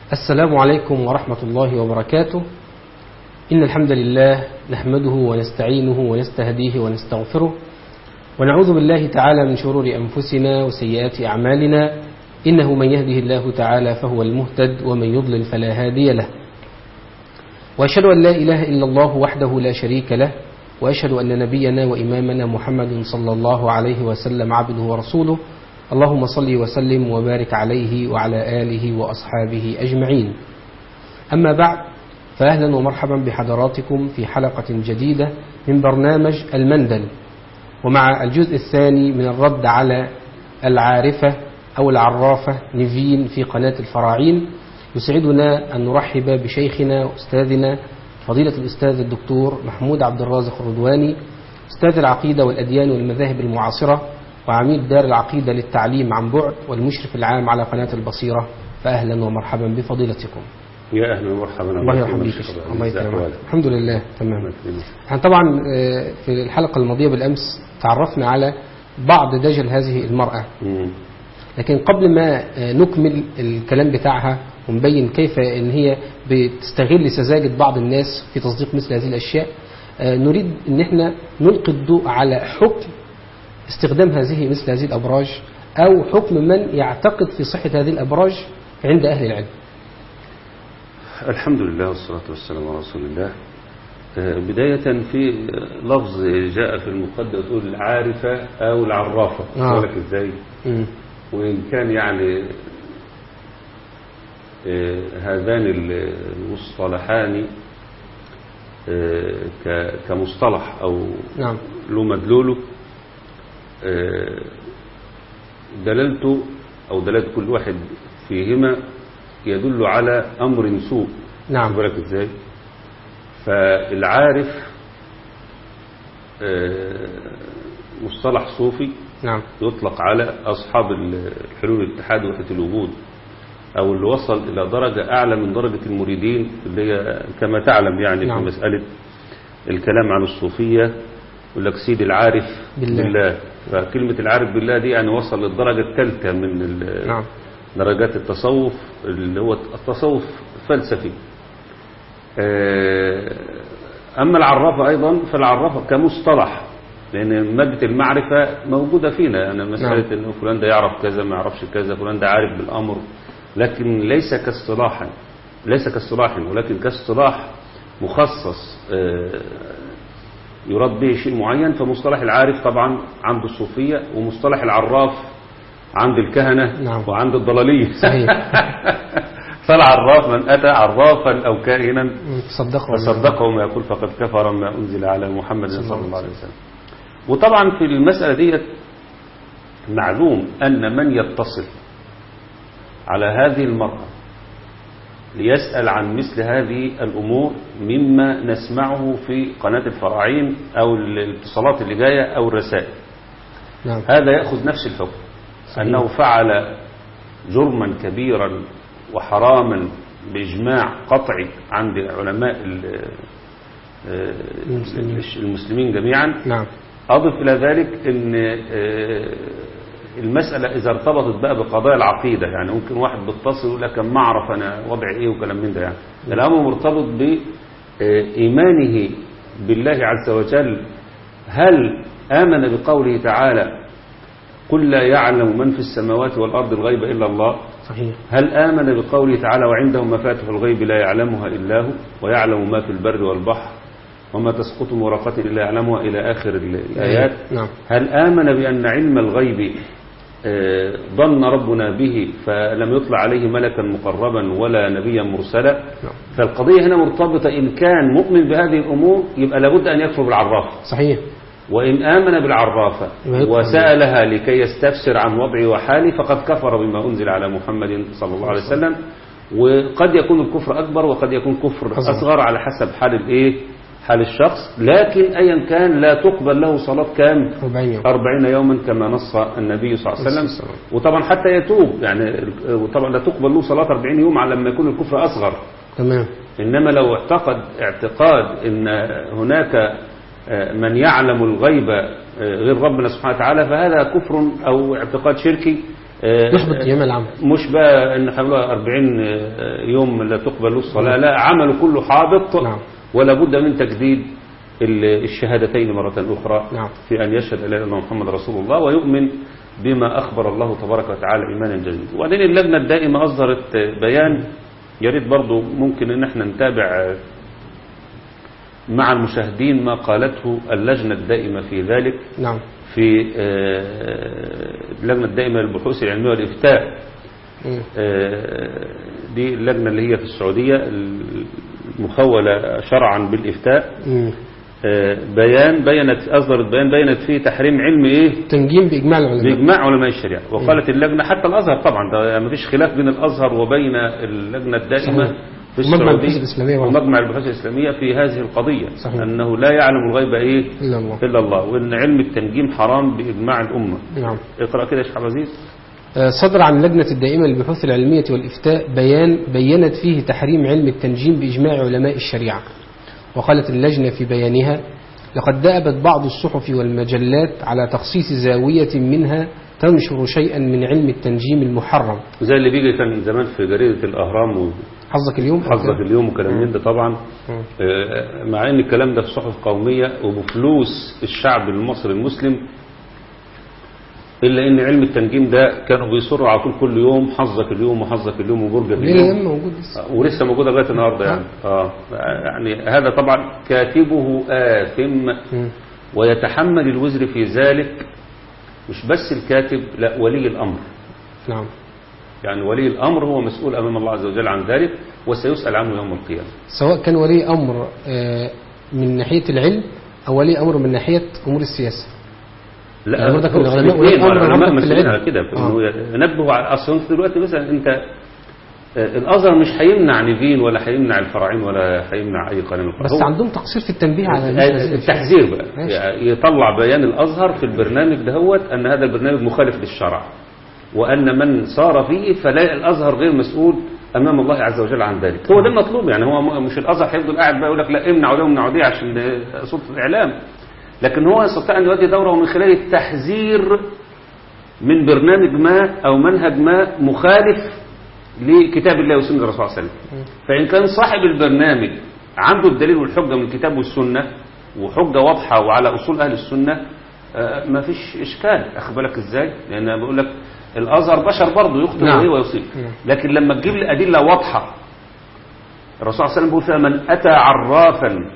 السلام عليكم ورحمة الله وبركاته إن الحمد لله نحمده ونستعينه ونستهديه ونستغفره ونعوذ بالله تعالى من شرور أنفسنا وسيئات أعمالنا إنه من يهده الله تعالى فهو المهتد ومن يضلل فلا هادي له وأشهد أن لا إله إلا الله وحده لا شريك له وأشهد أن نبينا وإمامنا محمد صلى الله عليه وسلم عبده ورسوله اللهم صل وسلم وبارك عليه وعلى آله وأصحابه أجمعين أما بعد فأهلا ومرحبا بحضراتكم في حلقة جديدة من برنامج المندل ومع الجزء الثاني من الرد على العارفة أو العرافة نيفين في قناة الفراعين يسعدنا أن نرحب بشيخنا وأستاذنا فضيلة الأستاذ الدكتور محمود عبد الرازق الرضواني أستاذ العقيدة والأديان والمذاهب المعاصرة وعميد دار العقيدة للتعليم عن بعد والمشرف العام على قناة البصيرة فأهلا ومرحبا بفضيلتكم يا اهلا ومرحبا الله يرحم بيك الله يكرمك الحمد لله تمام احنا طبعا في الحلقة الماضية بالأمس تعرفنا على بعض دجل هذه المرأة لكن قبل ما نكمل الكلام بتاعها ونبين كيف ان هي بتستغل سذاجة بعض الناس في تصديق مثل هذه الاشياء نريد ان احنا نلقي الضوء على حكم استخدام هذه مثل هذه الابراج او حكم من يعتقد في صحة هذه الابراج عند اهل العلم الحمد لله والصلاة والسلام على رسول الله بداية في لفظ جاء في المقدمة تقول العارفة أو العرافة آه. لك إزاي مم. وإن كان يعني آه، هذان المصطلحان آه، ك- كمصطلح أو نعم له مدلوله آه، دلالته أو دلالة كل واحد فيهما يدل على أمر سوء نعم. خد بالك إزاي فالعارف آه، مصطلح صوفي نعم يطلق على أصحاب الحلول الاتحاد وحدة الوجود أو اللي وصل إلى درجة أعلى من درجة المريدين اللي هي كما تعلم يعني نعم. في مسألة الكلام عن الصوفية يقول لك سيد العارف بالله. بالله, فكلمة العارف بالله دي يعني وصل للدرجة الثالثة من ال- نعم درجات التصوف اللي هو التصوف الفلسفي آه، أما العرافة أيضا فالعرافة كمصطلح لأن مادة المعرفة موجودة فينا يعني مسألة نعم. أنه فلان ده يعرف كذا ما يعرفش كذا فلان ده عارف بالأمر لكن ليس كاصطلاحا ليس كاصطلاح ولكن كاصطلاح مخصص آه، يراد به شيء معين فمصطلح العارف طبعا عند الصوفية ومصطلح العراف عند الكهنة نعم. وعند الضلالية صحيح فالعراف من أتى عرافا أو كاهنا تصدقوا فصدقه ما يقول فقد كفر ما أنزل على محمد صلى صلى الله الله عليه وسلم وطبعا في المسألة دي معلوم أن من يتصل على هذه المرأة ليسأل عن مثل هذه الأمور مما نسمعه في قناة الفراعين أو الاتصالات اللي جاية أو الرسائل نعم هذا يأخذ نفس الحكم صحيح. أنه فعل جرما كبيرا وحراما بإجماع قطعي عند علماء ال- آه، المسلمين. المسلمين جميعا نعم أضف إلى ذلك أن آه، المسألة إذا ارتبطت بقى بقضايا العقيدة يعني ممكن واحد بيتصل يقول لك ما أعرف أنا وضعي إيه وكلام من ده يعني الأمر مرتبط بإيمانه بالله عز وجل هل آمن بقوله تعالى قل لا يعلم من في السماوات والأرض الغيب إلا الله صحيح هل آمن بقوله تعالى وعنده مفاتح الغيب لا يعلمها إلا هو ويعلم ما في البر والبحر وما تسقط من ورقة إلا يعلمها إلى آخر الآيات نعم هل آمن بأن علم الغيب آه، ظن ربنا به فلم يطلع عليه ملكا مقربا ولا نبيا مرسلا نعم. فالقضية هنا مرتبطة إن كان مؤمن بهذه الأمور يبقى لابد أن يكفر بالعرافة صحيح وإن آمن بالعرافة يبقى يكفر. وسألها لكي يستفسر عن وضعه وحاله فقد كفر بما أنزل على محمد صلى الله عليه وسلم وقد يكون الكفر أكبر وقد يكون كفر أصغر. أصغر على حسب حال الإيه حال الشخص لكن أيا كان لا تقبل له صلاة كام 40 يوم أربعين يوما كما نص النبي صلى الله عليه صلى الله وسلم عليه وطبعا حتى يتوب يعني وطبعا لا تقبل له صلاة 40 يوم على لما يكون الكفر أصغر تمام إنما لو اعتقد اعتقاد إن هناك من يعلم الغيب غير ربنا سبحانه وتعالى فهذا كفر أو اعتقاد شركي آه، يحبط أيام العمل مش بقى ان حملوها 40 يوم لا تقبل له الصلاة لا عمله كله حابط نعم. ولا بد من تجديد ال- الشهادتين مرة أخرى نعم. في أن يشهد لا إله إلا الله محمد رسول الله ويؤمن بما أخبر الله تبارك وتعالى إيمانا جديدا وبعدين اللجنة الدائمة أصدرت بيان يا ريت برضه ممكن إن احنا نتابع مع المشاهدين ما قالته اللجنة الدائمة في ذلك نعم في آه، اللجنة الدائمة للبحوث العلمية والإفتاء مم. آه، دي اللجنة اللي هي في السعودية المخولة شرعا بالإفتاء مم. آه، بيان بينت أصدرت بيان بينت فيه تحريم علم إيه تنجيم بإجماع العلماء بإجماع علماء الشريعة وقالت اللجنة حتى الأزهر طبعا ده ما فيش خلاف بين الأزهر وبين اللجنة الدائمة صحيح. في ومجمع السعودية البحوث الإسلامية برضه. ومجمع البحوث الإسلامية في هذه القضية صحيح. أنه لا يعلم الغيب إيه إلا الله إلا الله وأن علم التنجيم حرام بإجماع الأمة نعم اقرأ كده يا شيخ عبد العزيز آه، صدر عن اللجنة الدائمة للبحوث العلمية والإفتاء بيان بينت فيه تحريم علم التنجيم بإجماع علماء الشريعة وقالت اللجنة في بيانها لقد دأبت بعض الصحف والمجلات على تخصيص زاوية منها تنشر شيئا من علم التنجيم المحرم زي اللي بيجي كان زمان في جريدة الأهرام حظك اليوم وحظك اليوم وكلام من ده طبعا مم. آه، مع ان الكلام ده في صحف قومية وبفلوس الشعب المصري المسلم إلا إن علم التنجيم ده كانوا بيصروا على طول كل يوم حظك اليوم وحظك اليوم وبرجك ليه اليوم اليوم موجود لسه ولسه موجودة لغاية النهاردة يعني آه يعني هذا طبعا كاتبه آثم مم. ويتحمل الوزر في ذلك مش بس الكاتب لا ولي الأمر نعم يعني ولي الأمر هو مسؤول أمام الله عز وجل عن ذلك وسيسأل عنه يوم القيامة سواء كان ولي أمر آه، من ناحية العلم أو ولي أمر من ناحية أمور السياسة لا يعني برضك هو العلماء الاثنين، ولي الأمر العلماء عندك في مسؤولين العلم. على كده آه. انه ينبهوا على اصل انت دلوقتي مثلا انت آه، الازهر مش هيمنع نيفين ولا هيمنع الفراعين ولا هيمنع اي قانون بس هو عندهم تقصير في التنبيه على مثل هذه الأشياء. التحذير بقى ماشي. يعني يطلع بيان الازهر في البرنامج دهوت ان هذا البرنامج مخالف للشرع وان من صار فيه فلا الازهر غير مسؤول امام الله عز وجل عن ذلك هو ده المطلوب يعني هو م- مش الازهر هيفضل قاعد بقى يقول لك لا امنعوا ده وامنعوا دي عشان ده سلطه الاعلام لكن هو يستطيع ان يؤدي دوره من خلال التحذير من برنامج ما او منهج ما مخالف لكتاب الله وسنه الرسول صلى الله عليه وسلم فان كان صاحب البرنامج عنده الدليل والحجه من الكتاب والسنه وحجه واضحه وعلى اصول اهل السنه آه، ما فيش اشكال اخد بالك ازاي لان أنا بقول لك الازهر بشر برضه يخطئ نعم. وإيه ويصيب نعم. لكن لما تجيب لي ادله واضحه الرسول صلى الله عليه وسلم بيقول فيها من اتى عرافا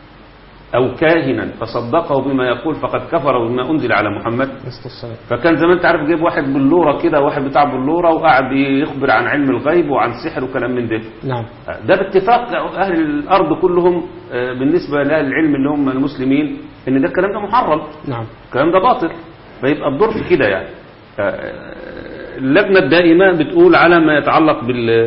او كاهنا فصدقه بما يقول فقد كفر بما انزل على محمد نسأل السلام. فكان زمان انت عارف جايب واحد بلوره كده واحد بتاع بلوره وقاعد يخبر عن علم الغيب وعن سحر وكلام من ده نعم ده باتفاق اهل الارض كلهم آه، بالنسبه لاهل العلم اللي هم المسلمين ان ده الكلام ده محرم نعم الكلام ده باطل فيبقى الدور في كده يعني آه، اللجنة الدائمة بتقول على ما يتعلق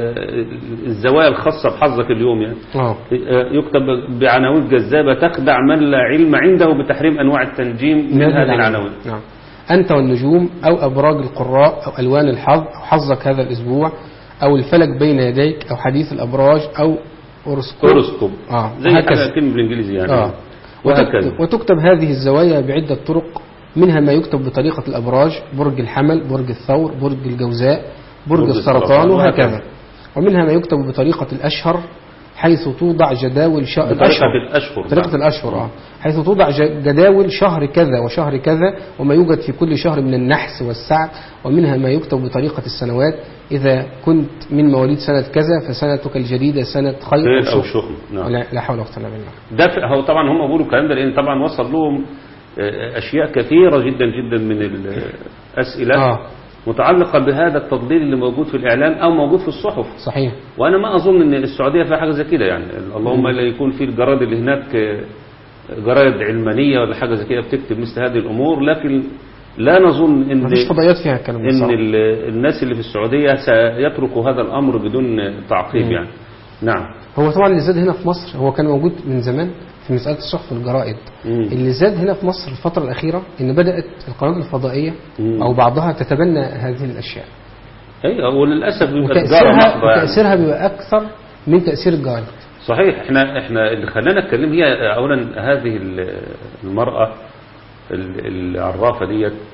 بالزوايا الخاصة بحظك اليوم يعني اه آه، يكتب بعناوين جذابة تخدع من لا علم عنده بتحريم أنواع التنجيم من هذه العناوين نعم أنت والنجوم أو أبراج القراء أو ألوان الحظ أو حظك هذا الأسبوع أو الفلك بين يديك أو حديث الأبراج أو أورسكوب هوروسكوب آه زي وهكذا. حاجة كلمة بالإنجليزي يعني آه. وهكذا وتكتب, وتكتب هذه الزوايا بعدة طرق منها ما يكتب بطريقة الأبراج برج الحمل برج الثور برج الجوزاء برج, برج السرطان السرطان وهكذا وهكذا. ومنها ما يكتب بطريقة الأشهر حيث توضع جداول شهر بطريقة الأشهر طريقة الأشهر آه. حيث توضع ج- جداول شهر كذا وشهر كذا وما يوجد في كل شهر من النحس والسعد ومنها ما يكتب بطريقة السنوات إذا كنت من مواليد سنة كذا فسنتك الجديدة سنة خير خير أو شر شؤم نعم لا, لا حول ولا قوة إلا بالله ده في- هو طبعا هم بيقولوا الكلام ده لان طبعا وصل لهم آه، اشياء كثيره جدا جدا من الاسئله آه. متعلقه بهذا التضليل اللي موجود في الاعلام او موجود في الصحف صحيح وانا ما اظن ان السعوديه فيها حاجه زي كده يعني اللهم الا يكون في الجرائد اللي هناك آه، جرائد علمانيه ولا حاجه زي كده بتكتب مثل هذه الامور لكن لا نظن ان ما فيش فضائيات فيها الكلام ده ان صراحة. ال- الناس اللي في السعوديه سيتركوا هذا الامر بدون تعقيب مم. يعني نعم هو طبعا اللي زاد هنا في مصر هو كان موجود من زمان في مسألة الصحف والجرائد مم. اللي زاد هنا في مصر الفترة الأخيرة إن بدأت القنوات الفضائية مم. أو بعضها تتبنى هذه الأشياء ايوه وللاسف بيبقى تجاره وتأثيرها محضه يعني. وتأثيرها بيبقى أكثر من تأثير الجرايد صحيح احنا احنا اللي خلانا نتكلم هي اولا هذه ال- المراه ال- العرافه ديت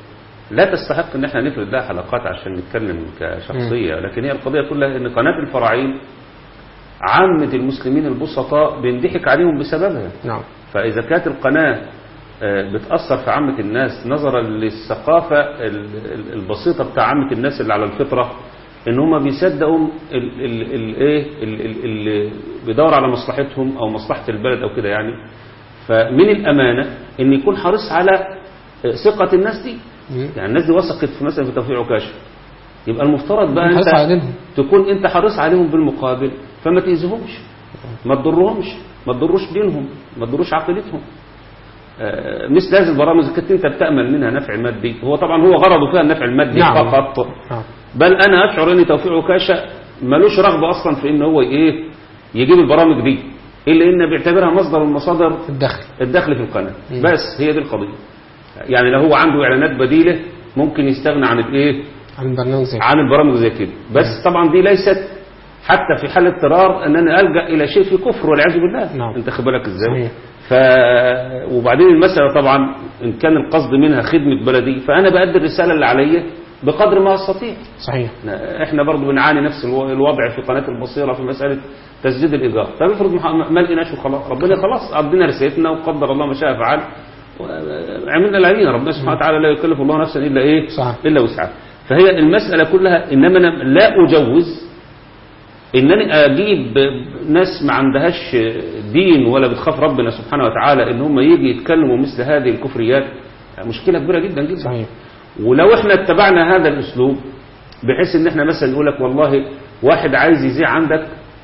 لا تستحق ان احنا نفرد لها حلقات عشان نتكلم كشخصيه لكن هي القضيه كلها ان قناه الفراعين عامه المسلمين البسطاء بينضحك عليهم بسببها نعم فإذا كانت القناة آه، بتأثر في عامة الناس نظرا للثقافة ال- ال- البسيطة بتاع عامة الناس اللي على الفطرة ان هم بيصدقوا ال- ال- ال- ايه ال- ال- اللي بيدور على مصلحتهم او مصلحة البلد او كده يعني فمن الامانة ان يكون حريص على آه، ثقة الناس دي مم. يعني الناس دي وثقت في مثلا في توفيق عكاشة يبقى المفترض بقى حريص انت عليهم. تكون انت حريص عليهم بالمقابل فما تأذيهمش ما تضرهمش ما تضروش دينهم ما تضروش عقيدتهم آه، مثل هذه البرامج إذا كنت انت بتأمل منها نفع مادي هو طبعا هو غرضه فيها النفع المادي نعم. فقط نعم. بل انا اشعر ان توفيق عكاشة ملوش رغبة اصلا في ان هو ايه يجيب البرامج دي الا ان بيعتبرها مصدر من مصادر الدخل الدخل في القناة مم. بس هي دي القضية يعني لو هو عنده اعلانات بديلة ممكن يستغنى عن الايه عن برنامج زي عن البرامج زي كده بس طبعا دي ليست حتى في حال اضطرار ان انا الجا الى شيء في كفر والعياذ بالله نعم. انت خد بالك ازاي صحيح. ف وبعدين المساله طبعا ان كان القصد منها خدمه بلدي فانا بادي الرساله اللي عليا بقدر ما استطيع صحيح احنا برضو بنعاني نفس الو- الوضع في قناه البصيره في مساله تسديد الايجار طب افرض مح- ما لقيناش وخلاص ربنا خلاص قضينا رسالتنا وقدر الله ما شاء فعل و- عملنا اللي علينا ربنا سبحانه وتعالى لا يكلف الله نفسا الا ايه صح. الا وسعها فهي المساله كلها انما انا لا اجوز انني اجيب ناس ما عندهاش دين ولا بتخاف ربنا سبحانه وتعالى ان هم يجي يتكلموا مثل هذه الكفريات مشكله كبيره جدا جدا صحيح ولو احنا اتبعنا هذا الاسلوب بحيث ان احنا مثلا نقول لك والله واحد عايز يذيع عندك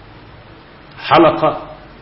حلقه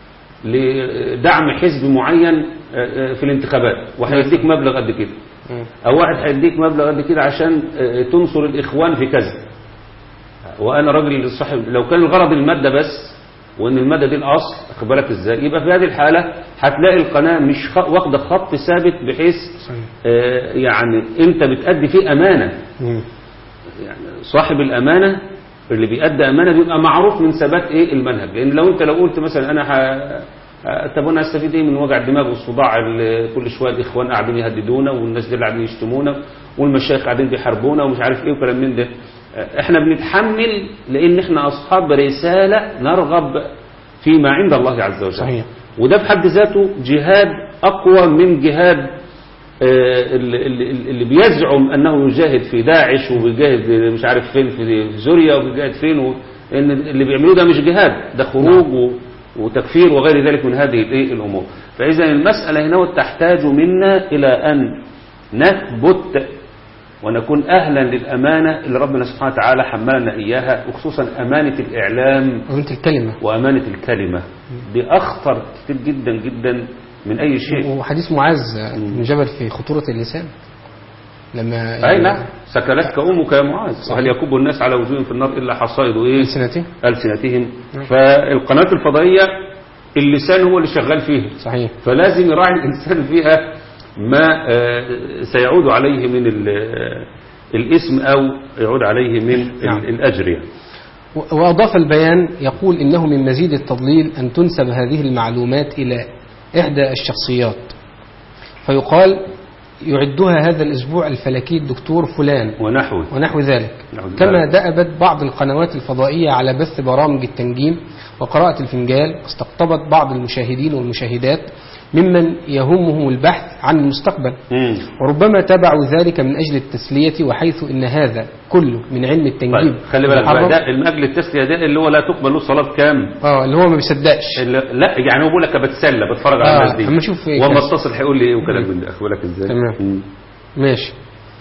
لدعم حزب معين آه، آه، في الانتخابات وهيديك مبلغ قد كده مم. او واحد هيديك مبلغ قد كده عشان آه، تنصر الاخوان في كذا وانا راجل صاحب لو كان الغرض الماده بس وان الماده دي الاصل واخد بالك ازاي يبقى في هذه الحاله هتلاقي القناه مش خ- واخده خط ثابت بحيث صحيح آه، يعني انت بتأدي فيه امانه مم. يعني صاحب الامانه اللي بيأدي امانه بيبقى معروف من ثبات ايه المنهج لان لو انت لو قلت مثلا انا ه... ه- طب انا استفيد ايه من وجع الدماغ والصداع اللي كل شويه الاخوان قاعدين يهددونا والناس دي اللي قاعدين يشتمونا والمشايخ قاعدين بيحاربونا ومش عارف ايه وكلام من ده احنا بنتحمل لان احنا اصحاب رساله نرغب فيما عند الله عز وجل صحيح. وده في حد ذاته جهاد اقوى من جهاد آه، اللي, اللي اللي بيزعم انه يجاهد في داعش وبيجاهد مش عارف فين في سوريا وبيجاهد فين و... ان اللي بيعملوه ده مش جهاد ده خروج و... وتكفير وغير ذلك من هذه الايه الامور فاذا المساله هنا تحتاج منا الى ان نثبت ونكون اهلا للامانه اللي ربنا سبحانه وتعالى حملنا اياها وخصوصا امانه الاعلام وانت الكلمة وامانه الكلمه دي اخطر كتير جدا جدا من اي شيء وحديث معاذ بن جبل في خطورة اللسان لما اي نعم سكلتك امك يا معاذ وهل يكب الناس على وجوههم في النار الا حصائد ايه سنتين السنتهم فالقناه الفضائيه اللسان هو اللي شغال فيها صحيح فلازم يراعي الانسان فيها ما آه، سيعود عليه من ال- آه، الاسم او يعود عليه من ال- نعم. الاجر يعني. و- وأضاف البيان يقول إنه من مزيد التضليل أن تنسب هذه المعلومات إلى إحدى الشخصيات فيقال يعدها هذا الأسبوع الفلكي الدكتور فلان ونحوه ونحو ذلك نحو ذلك. كما دأبت بعض القنوات الفضائية على بث برامج التنجيم وقراءة الفنجال واستقطبت بعض المشاهدين والمشاهدات ممن يهمهم البحث عن المستقبل مم. وربما تبعوا ذلك من أجل التسلية وحيث إن هذا كله من علم التنجيم طيب خلي بالك بقى المحرم. ده المجل التسليه ده اللي هو لا تقبل له صلاه كام اه اللي هو ما بيصدقش اللي- لا يعني هو بيقول لك بتسلى بتفرج على آه، الناس دي أما أشوف إيه وما كده. اتصل هيقول لي ايه وكلام من ده اخد بالك ازاي تمام. مم. ماشي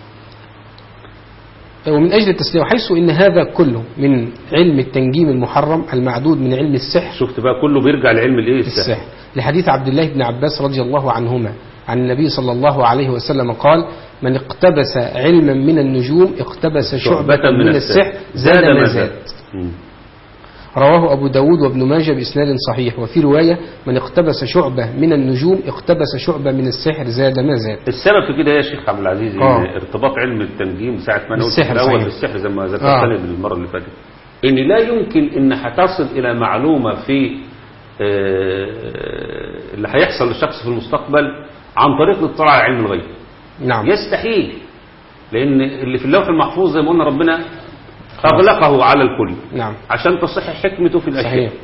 ومن أجل التسلية وحيث إن هذا كله من علم التنجيم المحرم المعدود من علم السحر شفت بقى كله بيرجع لعلم الايه السحر السحر لحديث عبد الله بن عباس رضي الله عنهما عن النبي صلى الله عليه وسلم قال من اقتبس علما من النجوم اقتبس شعبة من السحر زاد ما زاد مم. رواه أبو داود وابن ماجه بإسناد صحيح وفي رواية من اقتبس شعبة من النجوم اقتبس شعبة من السحر زاد ما زاد السبب في كده يا شيخ عبد العزيز ان آه. ارتباط علم التنجيم ساعه ما انا قلت بالسحر في الاول صحيح. بالسحر زي ما ذكرت آه. لي المره اللي فاتت ان لا يمكن ان هتصل الى معلومه في آه، اللي هيحصل للشخص في المستقبل عن طريق الاطلاع على علم الغيب نعم يستحيل لان اللي في اللوح المحفوظ زي ما قلنا ربنا اغلقه على الكل نعم عشان تصح حكمته في الاشياء صحيح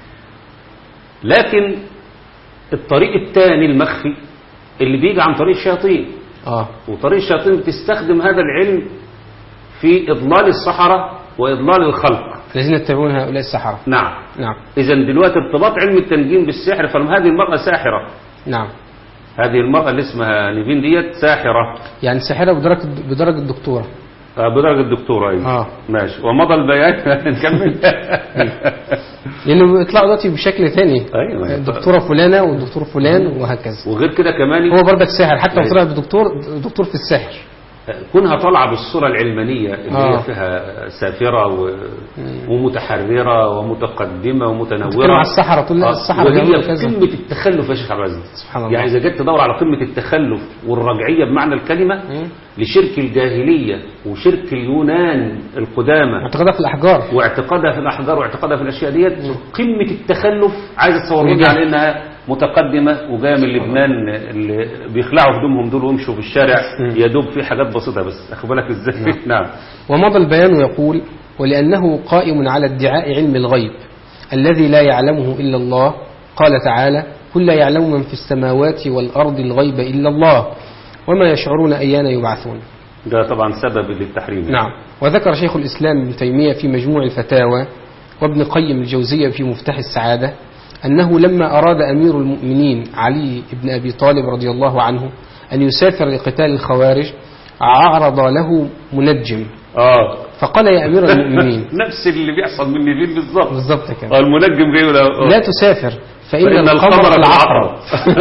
لكن الطريق الثاني المخفي اللي بيجي عن طريق الشياطين اه وطريق الشياطين بتستخدم هذا العلم في إضلال السحرة وإضلال الخلق الذين يتبعون هؤلاء السحرة نعم نعم إذا دلوقتي ارتباط علم التنجيم بالسحر فهذه المرأة ساحرة نعم هذه المرأة اللي اسمها نيفين ديت ساحرة يعني ساحرة بدرجة بدرجة الدكتورة آه، بدرجة الدكتورة أيوة. آه. ماشي ومضى البيان نكمل لأنه بيطلعوا دلوقتي بشكل ثاني أيوة. الدكتورة فلانة والدكتور فلان وهكذا وغير كده كمان هو برضك ساحر حتى لو أيوة. طلع بدكتور دكتور في السحر كونها طالعة بالصورة العلمانية اللي آه. هي فيها سافرة و... ومتحررة ومتقدمة ومتنورة بتتكلم على السحرة تقول لا آه، السحرة وهي بيعملوا في كذا قمة التخلف يا شيخ عبد العزيز سبحان الله يعني إذا جيت تدور على قمة التخلف والرجعية بمعنى الكلمة مم. لشرك الجاهلية وشرك اليونان القدامى اعتقادها في الأحجار واعتقادها في الأحجار واعتقادها في الأشياء ديت قمة التخلف عايز تصور لنا وجهل. على إنها متقدمة وجاية من لبنان اللي بيخلعوا هدومهم دول ويمشوا في الشارع يا دوب في حاجات بسيطة بس أخد بالك إزاي نعم ومضى البيان يقول ولأنه قائم على ادعاء علم الغيب الذي لا يعلمه إلا الله قال تعالى قل لا يعلم من في السماوات والأرض الغيب إلا الله وما يشعرون أيان يبعثون ده طبعا سبب للتحريم نعم وذكر شيخ الإسلام ابن تيمية في مجموع الفتاوى وابن قيم الجوزية في مفتاح السعادة أنه لما أراد أمير المؤمنين علي بن أبي طالب رضي الله عنه أن يسافر لقتال الخوارج عرض له منجم اه فقال يا أمير المؤمنين نفس اللي بيحصل من نيفين بالظبط بالضبط كده آه، المنجم جاي ولا لا تسافر فإن, فإن القمر في العقرب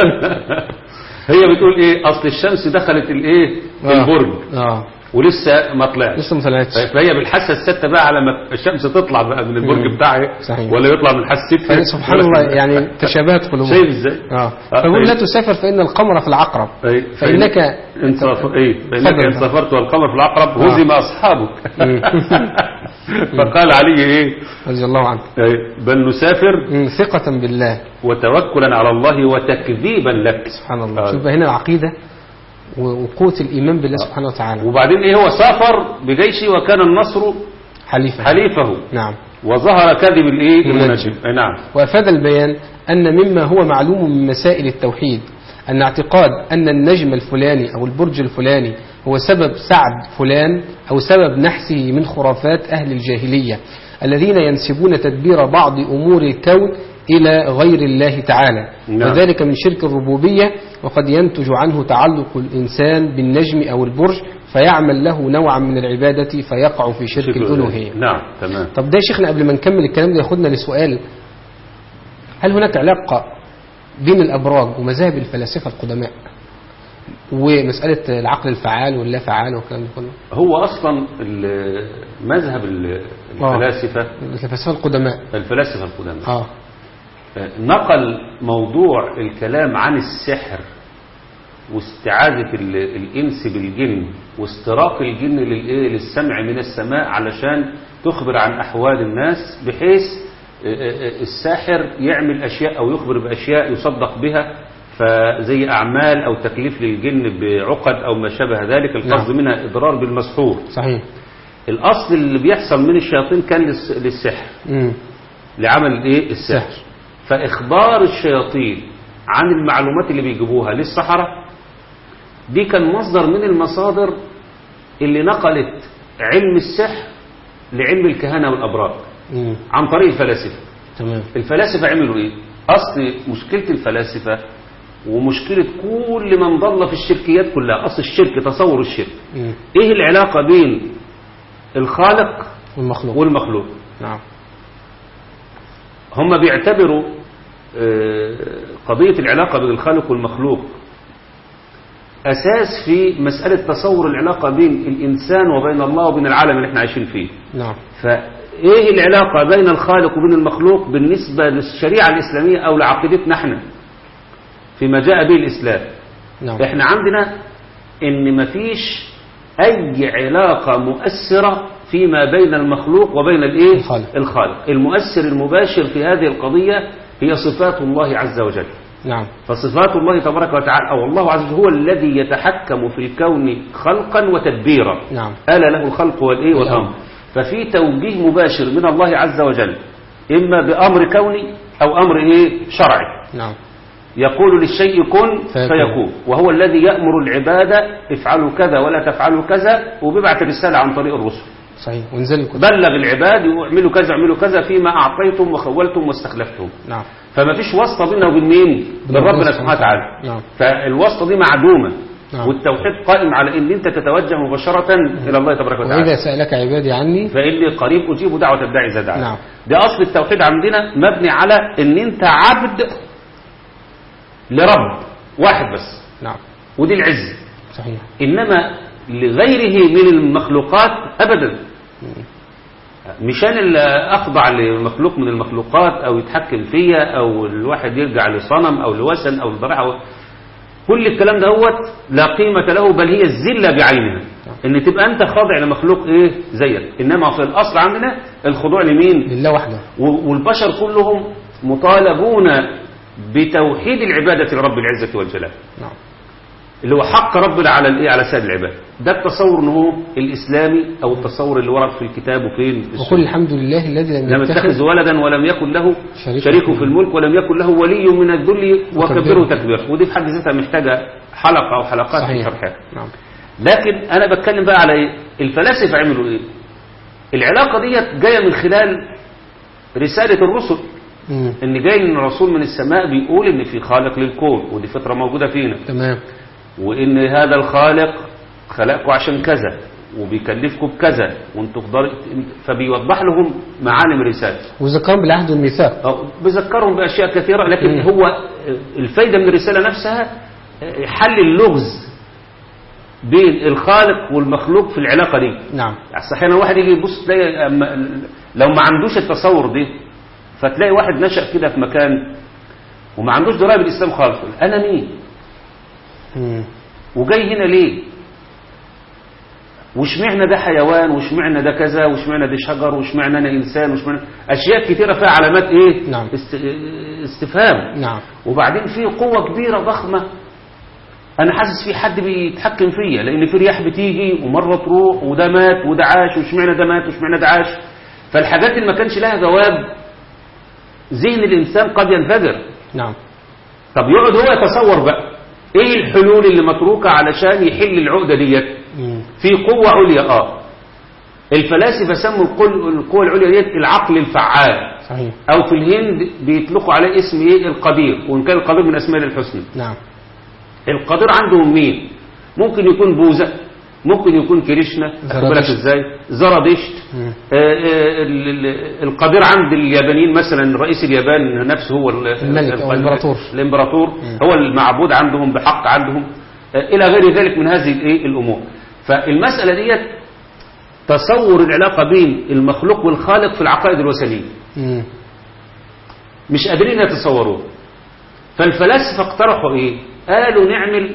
هي بتقول ايه اصل الشمس دخلت الايه آه. البرج اه ولسه ما طلعش لسه ما طلعتش فهي بالحاسه السادسه بقى على ما الشمس تطلع بقى من البرج مم. بتاعها صحيح. ولا يطلع من الحاسه السادسه سبحان الله يعني تشابهت قلوبهم شايف ازاي؟ اه فبقول لا فإن- تسافر فإن القمر في العقرب أي، فإنك ان سافر ايه فانك اتفضل. ان سافرت والقمر في العقرب آه. هزم اصحابك مم. فقال علي ايه رضي الله عنه أي، بل نسافر مم، ثقة بالله وتوكلا على الله وتكذيبا لك سبحان الله آه. شوف بقى هنا العقيدة و- وقوة الإيمان بالله سبحانه وتعالى وبعدين ايه هو سافر بجيشه وكان النصر حليفة حليفه نعم وظهر كذب الايه المنجم. المنجم أي نعم وأفاد البيان أن مما هو معلوم من مسائل التوحيد أن اعتقاد أن النجم الفلاني أو البرج الفلاني هو سبب سعد فلان أو سبب نحسه من خرافات أهل الجاهلية الذين ينسبون تدبير بعض أمور الكون إلى غير الله تعالى نعم. وذلك من شرك الربوبية وقد ينتج عنه تعلق الإنسان بالنجم أو البرج فيعمل له نوعا من العبادة فيقع في شرك الألوهية نعم تمام طب ده يا شيخنا قبل ما نكمل الكلام ده ياخدنا لسؤال هل هناك علاقة بين الأبراج ومذاهب الفلاسفة القدماء ومسألة العقل الفعال واللا فعال والكلام ده كله هو اصلا ال- مذهب ال- آه. الفلاسفه الفلاسفة القدماء الفلاسفه القدامى اه نقل موضوع الكلام عن السحر واستعاذة ال- الإنس بالجن واستراق الجن للإيه للسمع من السماء علشان تخبر عن أحوال الناس بحيث آه، آه، الساحر يعمل أشياء أو يخبر بأشياء يصدق بها فزي أعمال أو تكليف للجن بعقد أو ما شابه ذلك القصد نعم. منها إضرار بالمسحور صحيح الأصل اللي بيحصل من الشياطين كان للس- للسحر مم. لعمل الايه السحر سحر. فاخبار الشياطين عن المعلومات اللي بيجيبوها للسحرة دي كان مصدر من المصادر اللي نقلت علم السحر لعلم الكهنة والأبراج مم. عن طريق الفلاسفة تمام الفلاسفة عملوا ايه اصل مشكلة الفلاسفة ومشكلة كل من ضل في الشركيات كلها اصل الشرك تصور الشرك مم. ايه العلاقة بين الخالق والمخلوق والمخلوق نعم هم بيعتبروا آه، قضية العلاقة بين الخالق والمخلوق أساس في مسألة تصور العلاقة بين الإنسان وبين الله وبين العالم اللي احنا عايشين فيه نعم فإيه العلاقة بين الخالق وبين المخلوق بالنسبة للشريعة الإسلامية أو لعقيدتنا احنا فيما جاء به الإسلام نعم احنا عندنا ان مفيش اي علاقة مؤثرة فيما بين المخلوق وبين الايه الخالق. الخالق المؤثر المباشر في هذه القضية هي صفات الله عز وجل نعم فصفات الله تبارك وتعالى أو الله عز وجل هو الذي يتحكم في الكون خلقا وتدبيرا نعم ألا له الخلق والإيه والأمر والأمر. ففي توجيه مباشر من الله عز وجل إما بأمر كوني أو أمر إيه شرعي نعم يقول للشيء كن فيكون. فيكون وهو الذي يأمر العبادة افعلوا كذا ولا تفعلوا كذا وبيبعت الرسالة عن طريق الرسل صحيح ونزل الكتب بلغ العباد واعملوا كذا اعملوا كذا فيما أعطيتم وخولتم واستخلفتم نعم فما فيش واسطة بيننا وبين مين بين ربنا ربنا سبحانه سبحانه وتعالى نعم. فالواسطة دي معدومة نعم. والتوحيد قائم على ان انت تتوجه مباشرة الى الله تبارك وتعالى وإذا سألك عبادي عني فإني قريب أجيب دعوة الداعي إذا دعا نعم. ده أصل التوحيد عندنا مبني على إن أنت عبد لرب واحد بس نعم ودي العز صحيح إنما لغيره من المخلوقات أبدا مش أنا اللي أخضع لمخلوق من المخلوقات أو يتحكم فيا أو الواحد يرجع لصنم أو لوثن أو لضرع أو- كل الكلام ده هو لا قيمة له بل هي الذلة بعينها ان تبقى انت خاضع لمخلوق ايه زيك انما في الاصل عندنا الخضوع لمين لله وحده و- والبشر كلهم مطالبون بتوحيد العبادة لرب العزة والجلال نعم اللي هو حق ربنا على الايه على سائر العباد ده التصور ان هو الاسلامي او التصور اللي ورد في الكتاب وفين في وقل السنة. الحمد لله الذي لم لم يتخذ يتخذ ولدا ولم يكن له شريك شريك في في الملك ولم يكن له ولي من الذل وكبره وكبره. تكبيرا ودي في حد ذاتها محتاجه حلقه او حلقات في صحيح شرحها نعم لكن انا بتكلم بقى على ايه الفلاسفه عملوا ايه العلاقه ديت جايه من خلال رساله الرسل مم. ان جاي من الرسول من السماء بيقول ان في خالق للكون ودي فطره موجوده فينا تمام وان هذا الخالق خلقكم عشان كذا وبيكلفكم بكذا وانتوا تقدروا فبيوضح لهم معالم الرساله وذكرهم بالعهد والميثاق أو بذكرهم باشياء كثيره لكن مم. هو الفايده من الرساله نفسها حل اللغز بين الخالق والمخلوق في العلاقه دي نعم يعني احيانا واحد يجي يبص تلاقي أما لو ما عندوش التصور دي فتلاقي واحد نشأ كده في مكان وما عندوش درايه بالاسلام خالص يقول انا مين مم. وجاي هنا ليه واشمعنى ده حيوان واشمعنى ده كذا واشمعنى ده شجر واشمعنى انا انسان واشمعنى اشياء كتيره فيها علامات ايه نعم. است... استفهام نعم وبعدين في قوه كبيره ضخمه انا حاسس في حد بيتحكم فيا لان في رياح بتيجي ومره تروح وده مات وده عاش واشمعنى ده مات واشمعنى ده عاش فالحاجات اللي ما كانش لها جواب ذهن الانسان قد ينفجر نعم طب يقعد هو يتصور بقى ايه الحلول اللي متروكه علشان يحل العقده ديت مم. في قوه عليا اه الفلاسفه سموا القل- القوه العليا ديت العقل الفعال صحيح او في الهند بيطلقوا عليه اسم ايه القدير وان كان القدير من اسماء الحسنى نعم القدير عندهم مين ممكن يكون بوذا ممكن يكون كريشنا أخد بالك زرادشت. ازاي زرادشت مم. آه، آه، ال- ال- القدير عند اليابانيين مثلا رئيس اليابان نفسه هو ال- الملك أو ال- الإمبراطور. الامبراطور مم. هو المعبود عندهم بحق عندهم آه، الى غير ذلك من هذه الايه الامور فالمساله ديت تصور العلاقه بين المخلوق والخالق في العقائد الوثنيه مم. مش قادرين يتصوروه فالفلاسفه اقترحوا ايه قالوا نعمل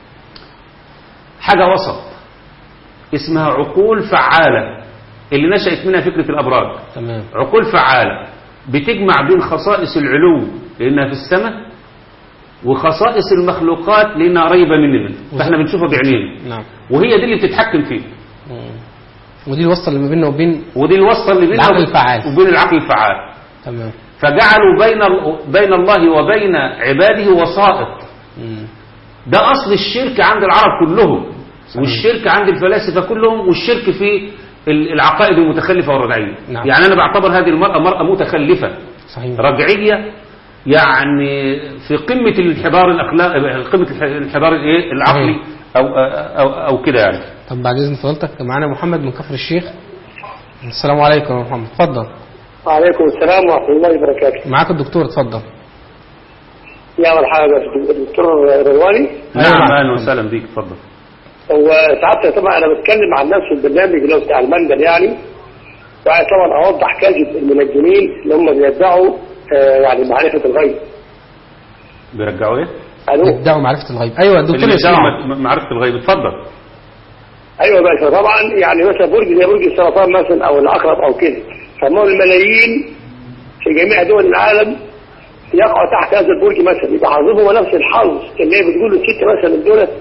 حاجه وسط اسمها عقول فعاله اللي نشأت منها فكره الابراج تمام عقول فعالة بتجمع بين خصائص العلو لأنها في السماء وخصائص المخلوقات لأنها قريبة مننا فاحنا بنشوفها بعينينا نعم وهي دي اللي بتتحكم فيه مم. ودي الواسطة اللي ما بيننا وبين ودي الواسطة اللي بينها العقل الفعال. وبين العقل الفعال تمام فجعلوا بين ال- بين الله وبين عباده وسائط مم. ده أصل الشرك عند العرب كلهم والشرك عند الفلاسفة كلهم والشرك في ال- العقائد المتخلفة والرجعية نعم. يعني أنا بعتبر هذه المرأة مرأة متخلفة صحيح رجعية يعني في قمة الانحدار الأخلاق قمة الح- الانحدار الايه العقلي أو أو أو كده يعني طب بعد إذن فضلتك معانا محمد من كفر الشيخ السلام عليكم يا محمد اتفضل وعليكم السلام ورحمة الله وبركاته معاك الدكتور اتفضل يا مرحبا دكتور رواني نعم نعم. أهلا وسهلا بيك اتفضل هو ساعات طبعا أنا بتكلم عن نفس البرنامج اللي هو بتاع المندل يعني وعايز طبعا أوضح كذب المنجمين اللي هم بيدعوا آه، يعني معرفة الغيب بيرجعوا ايه؟ ألو يدعوا معرفة الغيب أيوة الدكتور اللي يسمع بيدعوا م- معرفة الغيب اتفضل أيوة يا باشا طبعا يعني مثلا برج زي برج السرطان مثلا أو العقرب أو كده فهم الملايين في جميع دول العالم يقع تحت هذا البرج مثلا يبقى حظهم نفس الحظ اللي هي بتقول له الست مثلا من دولت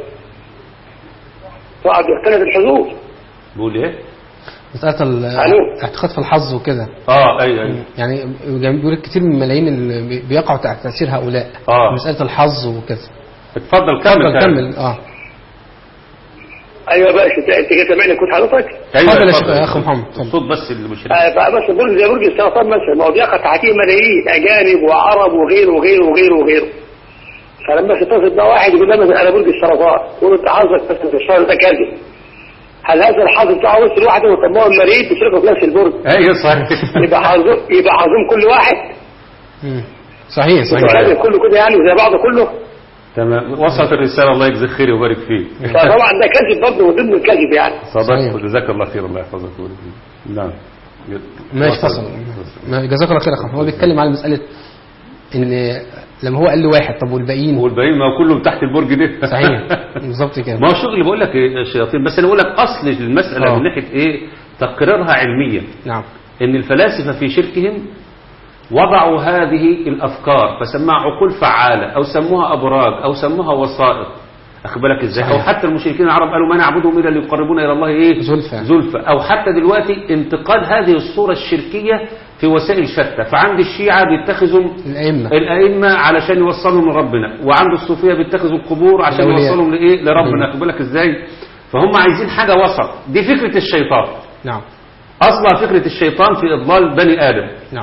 وقعد يختلف الحظوظ بيقول ايه مسألة ال- ألو. الاعتقاد في الحظ وكده اه ايوه ايوه يعني بيقول لك كتير من الملايين اللي بي- بيقعوا تحت تأثير هؤلاء آه. مسألة الحظ وكده اتفضل كمل اتفضل كمل. كمل اه ايوه بقى انت انت كده سامعني كنت حضرتك ايوه اتفضل يا اتفضل. شيخ- يا أخ محمد، اتفضل. الصوت بس اللي مش آه، بقى مثلا برج زي برج السرطان مثلا ما هو بيقع تحتيه ملايين اجانب وعرب وغيره وغيره وغيره وغيره فلما تتصل بقى واحد يقول لها مثلا انا برج السرطان يقول له انت حظك بس في الشهر ده كذا هل هذا الحظ بتاعه وصل لوحده طب ما هو المريض بيشركوا في نفس البرج ايوه صحيح يبقى حظهم يبقى حظهم كل واحد مم. صحيح يبقى صحيح لازم كله كده يعني زي بعضه كله تمام وصلت الرساله الله يجزيك خير ويبارك فيك فطبعا ده كذب برضه من ضمن الكذب يعني صدقت صحيح. وجزاك الله خير الله يحفظك ويبارك فيك نعم ماشي فصل ما جزاك الله خير يا أخ. هو بيتكلم على مسألة ان لما هو قال له واحد طب والباقيين والباقيين ما هو كلهم تحت البرج ده صحيح بالظبط كده ما هو الشغل اللي بقول لك إيه الشياطين بس انا بقول لك اصل المساله آه. من ناحيه ايه تقريرها علميا نعم ان الفلاسفه في شركهم وضعوا هذه الافكار فسموها عقول فعاله او سموها ابراج او سموها وسائط اخد بالك ازاي او صحيح. حتى المشركين العرب قالوا ما نعبدهم الا ليقربونا الى الله ايه زلفى. زلفى او حتى دلوقتي انتقاد هذه الصوره الشركيه في وسائل شتى فعند الشيعه بيتخذوا الأئمة الائمه علشان يوصلهم لربنا وعند الصوفيه بيتخذوا القبور عشان الأولياء. يوصلهم لايه لربنا الأولياء. خد بالك ازاي فهم عايزين حاجه وسط دي فكره الشيطان نعم اصلا فكره الشيطان في اضلال بني ادم نعم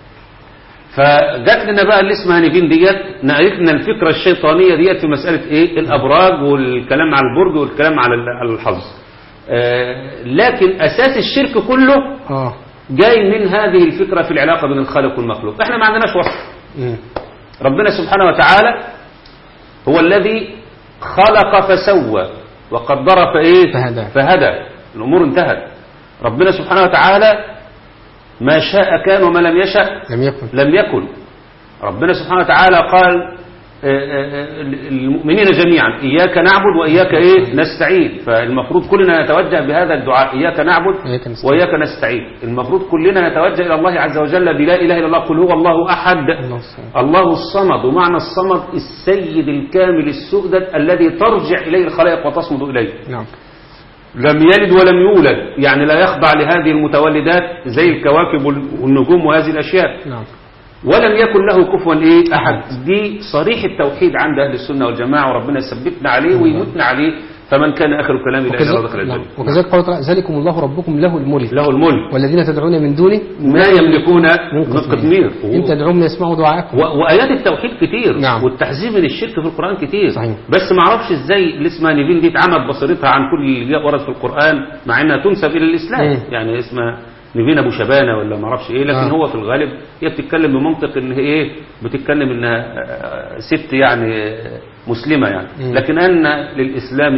فجات لنا بقى اللي اسمها نيفين ديت نقلت لنا الفكره الشيطانيه ديت في مساله ايه الابراج والكلام على البرج والكلام على ال- على الحظ آه، لكن اساس الشرك كله اه جاي من هذه الفكره في العلاقه بين الخالق والمخلوق احنا ما عندناش وصف مم. ربنا سبحانه وتعالى هو الذي خلق فسوى وقدر فايه فهدى. فهدى الامور انتهت ربنا سبحانه وتعالى ما شاء كان وما لم يشأ لم يكن لم يكن ربنا سبحانه وتعالى قال آه، آه، المؤمنين جميعا إياك نعبد وإياك إيه نستعين فالمفروض كلنا نتوجه بهذا الدعاء إياك نعبد وإياك نستعين. وإياك نستعين المفروض كلنا نتوجه إلى الله عز وجل بلا إله إلا الله قل هو الله أحد الله الصمد. الله الصمد ومعنى الصمد السيد الكامل السؤدد الذي ترجع إليه الخلائق وتصمد إليه نعم لم يلد ولم يولد يعني لا يخضع لهذه المتولدات زي الكواكب والنجوم وهذه الأشياء نعم ولم يكن له كفوا ايه احد دي صريح التوحيد عند اهل السنه والجماعه وربنا يثبتنا عليه ويموتنا عليه فمن كان اخر كلامه لا اله الا الله دخل وكذلك, نعم. الجنه وكذلك قال تعالى ذلكم الله ربكم له الملك له الملك والذين تدعون من دونه ما يملكون من من قطمير قطمير إن تدعوهم يسمعوا دعاءكم و- وايات التوحيد كتير نعم. والتحذير من الشرك في القران كتير صحيح. بس ما اعرفش ازاي اللي اسمها نيفين دي اتعمد بصيرتها عن كل اللي جاء ورد في القران مع انها تنسب الى الاسلام مم. يعني اسمها نيفين ابو شبانه ولا ما اعرفش ايه لكن آه. هو في الغالب هي بتتكلم بمنطق ان هي ايه بتتكلم انها آه، ست يعني آه، مسلمه يعني مم. لكن ان للاسلام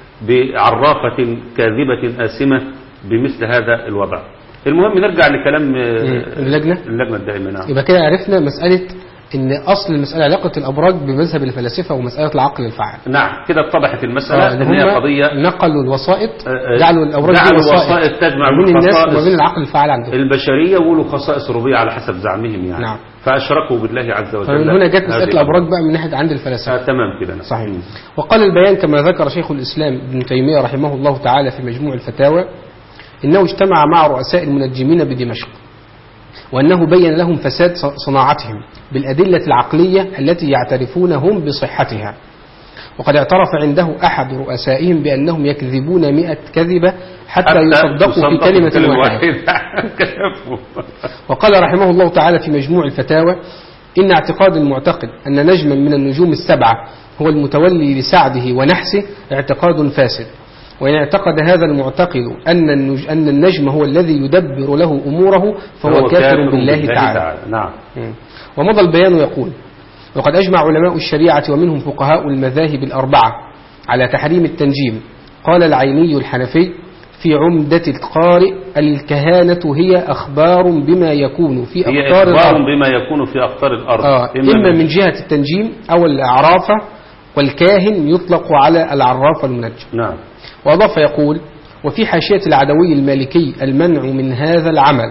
بعرافه كاذبه اسمه بمثل هذا الوضع المهم نرجع لكلام آه، مم. اللجنة اللجنه الدائمه نعم يبقى كده عرفنا مسألة إن أصل المسألة علاقة الأبراج بمذهب الفلاسفة ومسألة العقل الفعال نعم كده اتضحت المسألة آه، ان هي هم قضية نقلوا الوسائط آه، آه، جعلوا الأبراج دي جعلوا وسائط الوسائط تجمع ما بين بين الناس خصائص وما بين العقل الفعال عندهم البشرية وله خصائص ربوبية على حسب زعمهم يعني نعم. فأشركوا بالله عز وجل فمن هنا جت مسألة هذه الأبراج بقى من ناحية عند الفلاسفة آه تمام كده نعم. صحيح وقال البيان كما ذكر شيخ الإسلام ابن تيمية رحمه الله تعالى في مجموع الفتاوى إنه اجتمع مع رؤساء المنجمين بدمشق وأنه بين لهم فساد صناعتهم بالأدلة العقلية التي يعترفون هم بصحتها وقد اعترف عنده أحد رؤسائهم بأنهم يكذبون مئة كذبة حتى يصدقوا في كلمة واحدة كشفوا. وقال رحمه الله تعالى في مجموع الفتاوى إن اعتقاد المعتقد أن نجما من النجوم السبعة هو المتولي لسعده ونحسه اعتقاد فاسد وإن اعتقد هذا المعتقد أن النج- أن النجم هو الذي يدبر له أموره فهو كافر بالله تعالى نعم مم. ومضى البيان يقول وقد أجمع علماء الشريعة ومنهم فقهاء المذاهب الأربعة على تحريم التنجيم قال العيني الحنفي في عمدة القارئ الكهانة هي أخبار بما يكون في هي أقطار إخبار الأرض بما يكون في أقطار الأرض آه إما من جهة التنجيم أو الأعرافة والكاهن يطلق على العراف المنجم نعم وأضاف يقول وفي حاشية العدوي المالكي المنع من هذا العمل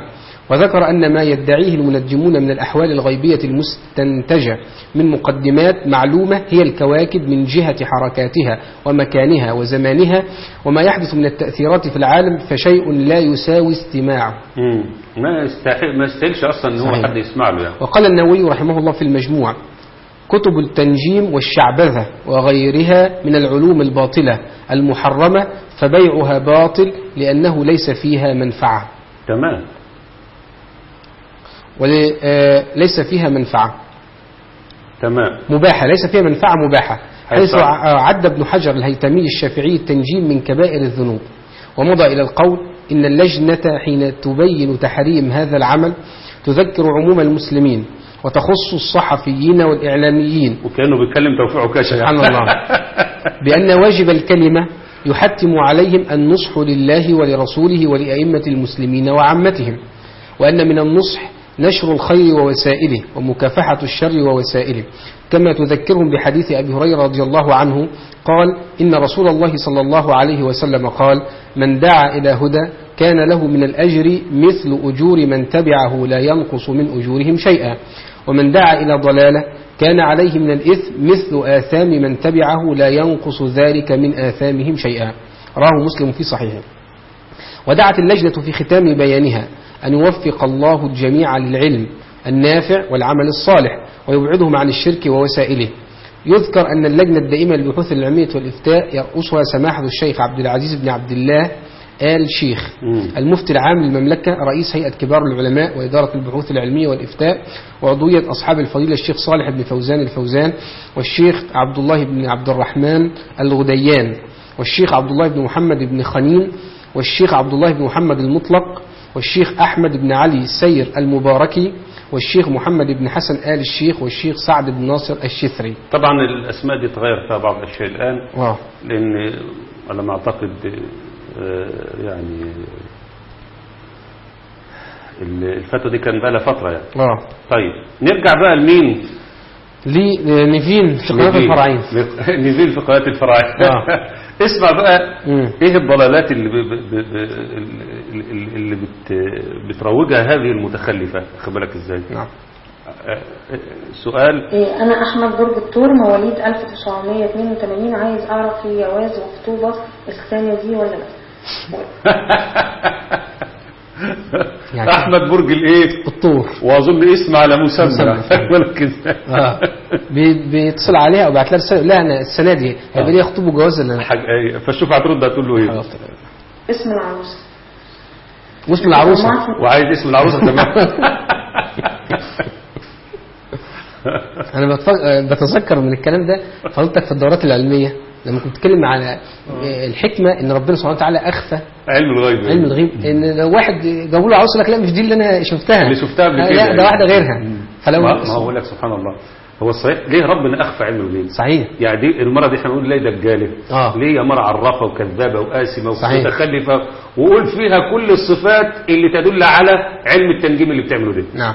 وذكر أن ما يدعيه المنجمون من الأحوال الغيبية المستنتجة من مقدمات معلومة هي الكواكب من جهة حركاتها ومكانها وزمانها وما يحدث من التأثيرات في العالم فشيء لا يساوي استماعه مم. ما يستحق ما يستاهلش اصلا ان هو صحيح. حد يسمع له يعني وقال النووي رحمه الله في المجموع كتب التنجيم والشعبذة وغيرها من العلوم الباطلة المحرمة فبيعها باطل لأنه ليس فيها منفعة تمام وليس فيها منفعة تمام مباحة ليس فيها منفعة مباحة حيث صح. ع- عد ابن حجر الهيتمي الشافعي التنجيم من كبائر الذنوب ومضى إلى القول إن اللجنة حين تبين تحريم هذا العمل تذكر عموم المسلمين وتخص الصحفيين والإعلاميين وكانه بيتكلم توفيق عكاشه سبحان الله بأن واجب الكلمة يحتم عليهم النصح لله ولرسوله ولأئمة المسلمين وعامتهم وأن من النصح نشر الخير ووسائله ومكافحة الشر ووسائله كما تذكرهم بحديث أبي هريرة رضي الله عنه قال إن رسول الله صلى الله عليه وسلم قال من دعا إلى هدى كان له من الأجر مثل أجور من تبعه لا ينقص من أجورهم شيئا ومن دعا إلى ضلالة كان عليه من الإثم مثل آثام من تبعه لا ينقص ذلك من آثامهم شيئا راه مسلم في صحيحه ودعت اللجنة في ختام بيانها أن يوفق الله الجميع للعلم النافع والعمل الصالح ويبعدهم عن الشرك ووسائله يذكر أن اللجنة الدائمة للبحوث العلمية والإفتاء يرأسها سماحة الشيخ عبد العزيز بن عبد الله آل شيخ مم. المفتي العام للمملكة رئيس هيئة كبار العلماء وإدارة البحوث العلمية والإفتاء وعضوية أصحاب الفضيلة الشيخ صالح بن فوزان الفوزان والشيخ عبد الله بن عبد الرحمن الغديان والشيخ عبد الله بن محمد بن خنين والشيخ عبد الله بن محمد المطلق والشيخ أحمد بن علي السير المباركي والشيخ محمد بن حسن آل الشيخ والشيخ سعد بن ناصر الشثري طبعا الاسماء دي اتغير فيها بعض الاشياء الان واو لان على ما اعتقد آه، يعني ال- الفتوى دي كان بقى لها فتره يعني اه طيب نرجع بقى لمين لنيفين في قناة نيفين. الفرعين نيفين في قناه الفرعين آه. اسمع بقى مم. ايه الضلالات اللي ب... ب... ب... اللي- اللي بت... بتروجها هذه المتخلفه خد بالك ازاي نعم آه، آه، سؤال إيه، أنا أحمد برج الطور مواليد 1982 عايز أعرف في جواز وخطوبة الثانية دي ولا لا يعني- احمد برج الايه الطور واظن اسم على مسمى مسمى. خد بالك ازاي اه بي- بيتصل عليها وبعت لها رساله لا انا السنه دي هيبقى لي خطوبه جواز ولا لا حاج... أي- فشوف هترد هتقول له ايه خلاص. اسم العروسة واسم العروسه وعايز اسم العروسه تمام انا بتف- بتذكر من الكلام ده فضلتك في الدورات العلميه لما كنت بتتكلم على الحكمه ان ربنا سبحانه وتعالى اخفى علم الغيب علم الغيب ان لو واحد جابوا له عروسه لك لا مش دي اللي انا شفتها اللي شفتها قبل آه، كده لا ده واحده غيرها فلو ما ما هو بقول لك سبحان الله هو الصحيح ليه ربنا اخفى علم الغيب صحيح يعني دي المرة دي احنا بنقول ليه دجالة آه. ليه يا مرة عرافة وكذابة وقاسمة صحيح. ومتخلفة وقول فيها كل الصفات اللي تدل على علم التنجيم اللي بتعمله ده نعم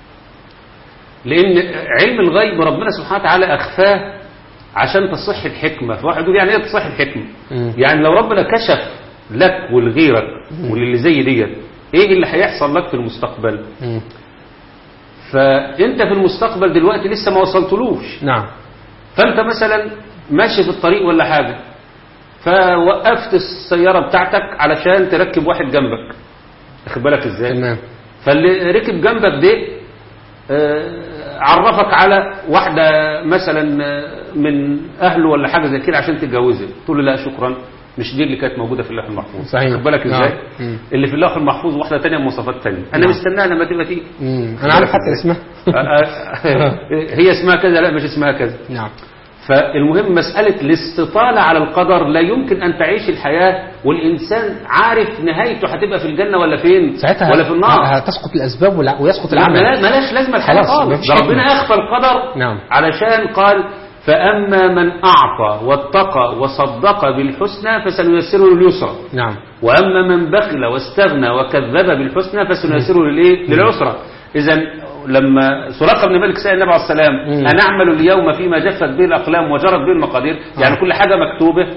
لأن علم الغيب ربنا سبحانه وتعالى أخفاه عشان تصح الحكمة فواحد يقول يعني ايه تصح الحكمة مم. يعني لو ربنا كشف لك ولغيرك وللي زي ديت ايه اللي هيحصل لك في المستقبل مم. فانت في المستقبل دلوقتي لسه ما وصلتلوش نعم فانت مثلا ماشي في الطريق ولا حاجة فوقفت السيارة بتاعتك علشان تركب واحد جنبك واخد بالك ازاي تمام فاللي ركب جنبك ده آه، عرفك على واحدة مثلا آه، من اهله ولا حاجة زي كده عشان تتجوزها تقول له لا شكرا مش دي اللي كانت موجودة في اللوح المحفوظ صحيح. واخد بالك نعم. ازاي مم. اللي في اللوح المحفوظ واحدة تانية بمواصفات تانية انا نعم. مستناها لما تبقى تيجي مم. انا عارف حتى اسمها آه، آه، هي اسمها كذا لا مش اسمها كذا نعم فالمهم مسألة الاستطالة على القدر لا يمكن أن تعيش الحياة والإنسان عارف نهايته هتبقى في الجنة ولا فين ساعتها ولا في النار هتسقط الاسباب والع- ويسقط لا، العمل ملا- ملاش لازمة الحياة خلاص، خالص مفيش ده حكمة. ربنا أخفى القدر نعم. علشان قال فأما من أعطى واتقى وصدق بالحسنى فسنيسره لليسرى نعم وأما من بخل واستغنى وكذب بالحسنى فسنيسره للإيه؟ للعسرى إذا لما سراقة بن مالك سأل النبي عليه الصلاة والسلام مم. أنعمل اليوم فيما جفت به الأقلام وجرت به المقادير يعني كل حاجة مكتوبة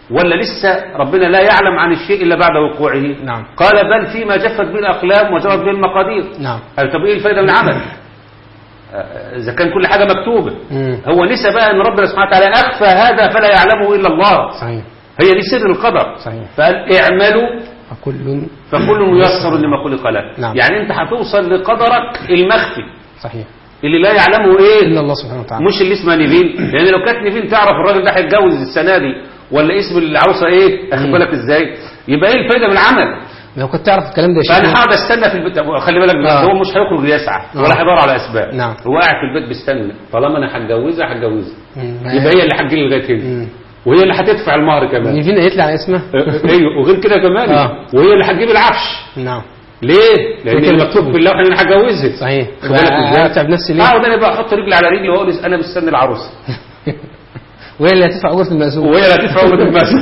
ولا لسه ربنا لا يعلم عن الشيء إلا بعد وقوعه نعم. قال بل فيما جفت به الأقلام وجرت به المقادير نعم قال طب إيه الفايدة من العمل آه، إذا كان كل حاجة مكتوبة مم. هو نسى بقى أن ربنا سبحانه وتعالى أخفى هذا فلا يعلمه إلا الله صحيح هي دي سر القدر صحيح. فقال اعملوا فكل فكل ميسر لما خلق له نعم. يعني انت هتوصل لقدرك المخفي صحيح اللي لا يعلمه ايه إلا الله سبحانه وتعالى مش اللي اسمها نيفين لان لو كانت نيفين تعرف الراجل ده هيتجوز السنه دي ولا اسم العروسه ايه اخد مم. بالك ازاي يبقى ايه الفايده من العمل لو كنت تعرف الكلام ده يا فانا شيخ هقعد استنى في البيت طب خلي بالك آه. هو مش هيخرج يسعى آه. ولا هيدور على اسباب نعم. هو قاعد في البيت بيستنى طالما انا هتجوزها هتجوزها مم. يبقى هي اللي هتجي لي لغايه هنا مم. وهي اللي هتدفع المهر كمان نيفين قالت لي على اسمها ايوه وغير كده كمان آه. وهي اللي هتجيب العفش نعم ليه؟ لان كده المكتوب مكتوب. في اللوحه ان انا هتجوزها صحيح خد بالك ازاي؟ اتعب نفسي ليه اقعد انا بقى احط رجلي على رجلي واقول انا مستني العروسه وهي اللي هتدفع اجره المأذون وهي اللي هتدفع اجره المأذون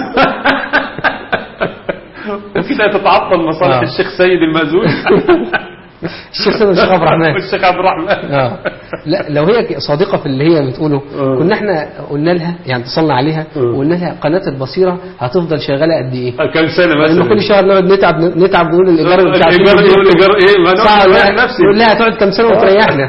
وكده تتعطل مصالح آه. الشيخ سيد المأذون الشيخ سيد الشيخ عبد الرحمن والشيخ عبد الرحمن اه لا لو هي صادقه في اللي هي بتقوله آه. كنا احنا قلنا لها يعني اتصلنا عليها آه. وقلنا لها قناه البصيره هتفضل شغاله قد ايه؟ كم سنه لان مثلا كل شهر نقعد نتعب نتعب نقول الايجار مش عارفين الإيجار نقول يقول الإيجار إيه؟ ما أنا ساعه أقول ولا نفسي. نقول لها هتقعد كام سنه وتريحنا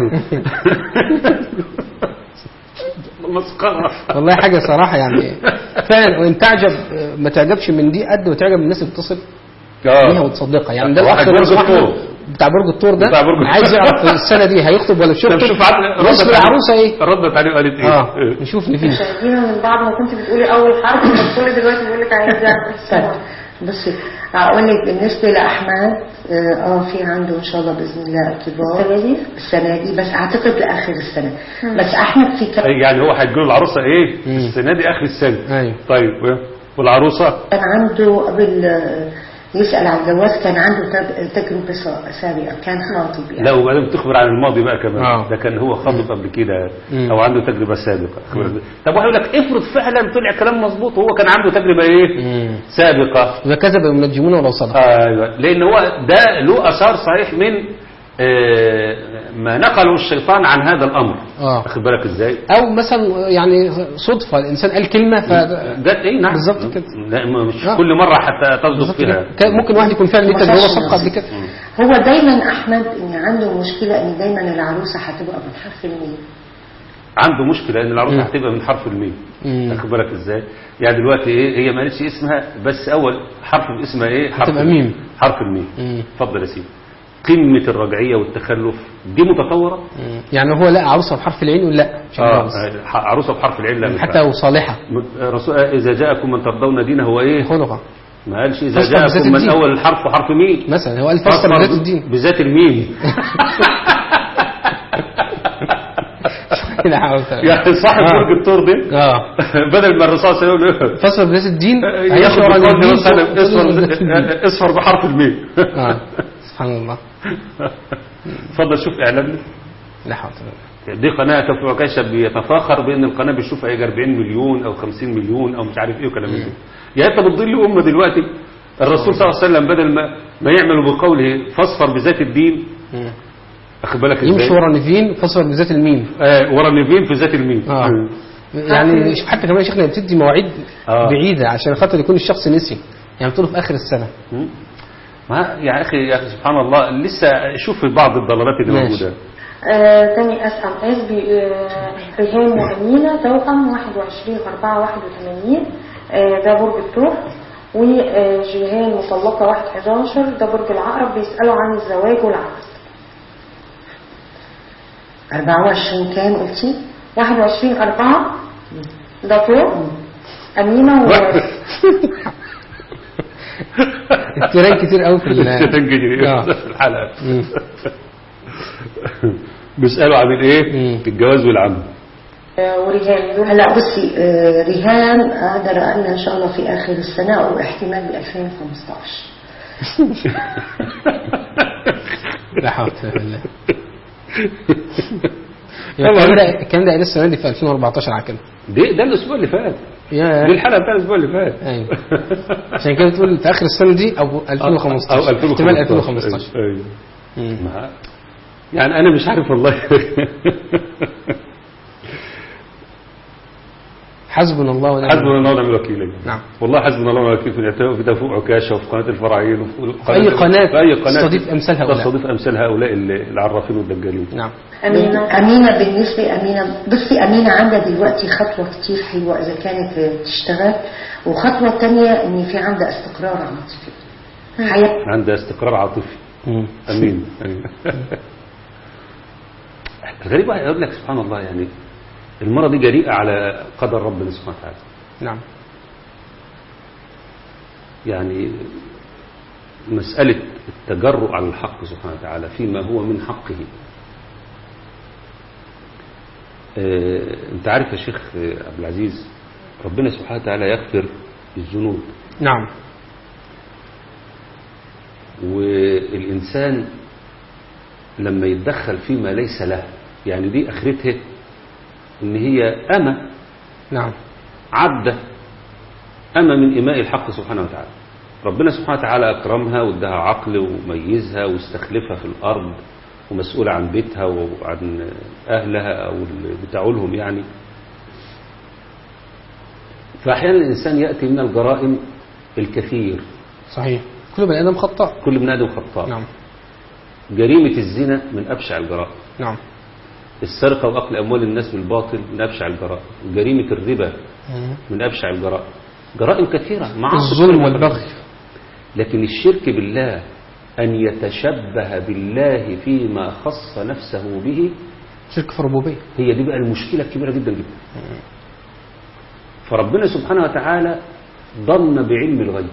مسخره والله حاجه صراحه يعني فعلا وان تعجب ما تعجبش من دي قد ما تعجب من الناس اللي بتصل بيها اه وتصدقها يعني ده واحد الاخ برج اللي اسمه الطور. أحمد بتاع برج الطور ده بتاع برج الطور. عايز يعرف السنه دي هيخطب ولا مش طب هيخطب شوف عاد- اسم ردت عليه- العروسه ايه؟ ردت عليه وقالت ايه؟ اه نشوف نفيس مشاهدينا من بعد ما كنت بتقولي اول حرف بتقولي دلوقتي بيقول لك عايزه طيب بصي اقول لك بالنسبه لاحمد اه آه، في عنده ان شاء الله باذن الله ارتباط السنة دي؟ السنه دي بس اعتقد لاخر السنه بس احمد في كان يعني هو هيجي له العروسه ايه؟ مم. السنه دي اخر السنه ايوه طيب والعروسه عنده قبل آه، يسال عن الجواز كان عنده تج- تجربه سا- سابقه كان خاطب يعني لا وبعدين بتخبر عن الماضي بقى كمان آه. ده كان هو خاطب قبل كده مم. او عنده تجربه سابقه خبر- طب واحد يقول لك افرض فعلا طلع كلام مظبوط وهو كان عنده تجربه ايه مم. سابقه إذا كذب المنجمون ولو صدق ايوه لان هو ده له اثار صحيح من آه، ما نقله الشيطان عن هذا الامر آه. واخد بالك ازاي او مثلا يعني صدفه الانسان قال كلمه ف ده ايه نعم بالظبط كده. لا ما- مش آه. كل مره حتى تصدق بالظبط فيها كده. كان ممكن واحد يكون فعلا ليه تجربه سابقه قبل كده هو دايما احمد ان عنده مشكله ان دايما العروسه هتبقى من حرف الميم عنده مشكله ان العروسه مم. هتبقى من حرف الميم مم. واخد بالك ازاي يعني دلوقتي ايه هي ما قالتش اسمها بس اول حرف في اسمها ايه حرف هتبقى ميم. حرف الميم مم. اتفضل يا سيدي قمه الرجعيه والتخلف دي متطوره مم. يعني هو لقى عروسه بحرف العين ولا لا مش اه عروس. ح- عروسه بحرف العين لا حتى لو صالحه رسول اذا جاءكم من ترضون دينه هو ايه خلقه ما قالش اذا فاصبر بذات جاءكم من الدين. اول الحرف وحرف ميم مثلا هو قال فسر بذات الدين بذات الميم لا حول ولا قوة. يعني صاحب آه. برج الثور ده اه بدل ما الرسول صلى الله عليه وسلم يقول فسر بذات الدين ياخد هيشعر عن بقول الدين مثلا فوق- فوق بذات الدين. اصفر اصفر بحرف الميم اه سبحان الله اتفضل شوف اعلامنا لا حول ولا قوة. دي قناه كفر وكاشف بيتفاخر بان القناه بيشوفها يجي 40 مليون او 50 مليون او مش عارف ايه وكلام من ده يعني انت بتضل امه دلوقتي الرسول صلى الله عليه وسلم بدل ما ما يعمل بقوله فاصفر بذات الدين مم. واخد بالك يمشي ازاي؟ ورا نيفين فسر بذات الميم آه ورا النبيين في ذات الميم اه يعني شوف حتى كمان يا شيخنا بتدي مواعيد آه. بعيده عشان خاطر يكون الشخص نسي يعني بتقول في اخر السنه مم. ما يا اخي يا اخي سبحان الله لسه شوف بعض الضلالات اللي ماشي. موجوده آه، تاني اس ام اس بي آه، ريهام وأمينة توأم 21 4 81 آه، ده برج الثور وجيهان مطلقة 1 11 ده برج العقرب بيسألوا عن الزواج والعقد 24 كام قلتي 21 4 ده ثور أمينة و التيران كتير قوي في ال- تنجري آه. في الحلقه مم. بيسالوا عن الايه مم. الجواز والعمل آه، وريهام دول هلا بصي آه، ريهان اقدر اقول ان شاء الله في اخر السنه او احتمال ب 2015 لا حول ولا قوة الا بالله الكلام ده الكلام ده قال السنه دي في 2014 على كده دي ده الاسبوع اللي فات يا دي الحلقه بتاع الاسبوع اللي فات ايوه عشان كده تقول في اخر السنه دي او 2015 او 2015 احتمال 2015 ايوه مم. ما- يعني انا مش عارف والله حسبنا الله ونعم حسبنا الله ونعم الوكيل نعم. والله حسبنا الله ونعم الوكيل في الإعتراف في فوق عكاشة وفي قناة الفرعين وفي في أي قناة في أي قناة تستضيف أمثال هؤلاء. تستضيف أمثال هؤلاء العرافين والدجالين نعم أمينة أمينة بالنسبة أمينة بصي أمينة عندها دلوقتي خطوة كتير حلوة إذا كانت تشتغل وخطوة تانية إن في عندها استقرار عاطفي حياة عندها استقرار عاطفي مم. امين امين الغريب واحد يقول لك سبحان الله يعني المرة دي جريئة على قدر ربنا سبحانه وتعالى نعم يعني مسألة التجرؤ على الحق سبحانه وتعالى فيما هو من حقه آه، انت عارف يا شيخ آه، عبد العزيز ربنا سبحانه وتعالى يغفر الذنوب نعم والإنسان لما يتدخل فيما ليس له يعني دي أخرتها إن هي أمة نعم عبدة أما من إماء الحق سبحانه وتعالى ربنا سبحانه وتعالى أكرمها وادها عقل وميزها واستخلفها في الأرض ومسؤولة عن بيتها وعن أهلها أو اللي بتعولهم يعني فأحيانا الإنسان يأتي من الجرائم الكثير صحيح كل بني آدم خطاء كل ابن آدم خطاء نعم جريمة الزنا من أبشع الجرائم نعم السرقة وأكل أموال الناس بالباطل من أبشع الجرائم جريمة الربا مم. من أبشع الجرائم جرائم كثيرة معاصي الظلم كثيرة. والبغي لكن الشرك بالله أن يتشبه بالله فيما خص نفسه به شرك في الربوبية هي دي بقى المشكلة الكبيرة جدا جدا فربنا سبحانه وتعالى ضن بعلم الغيب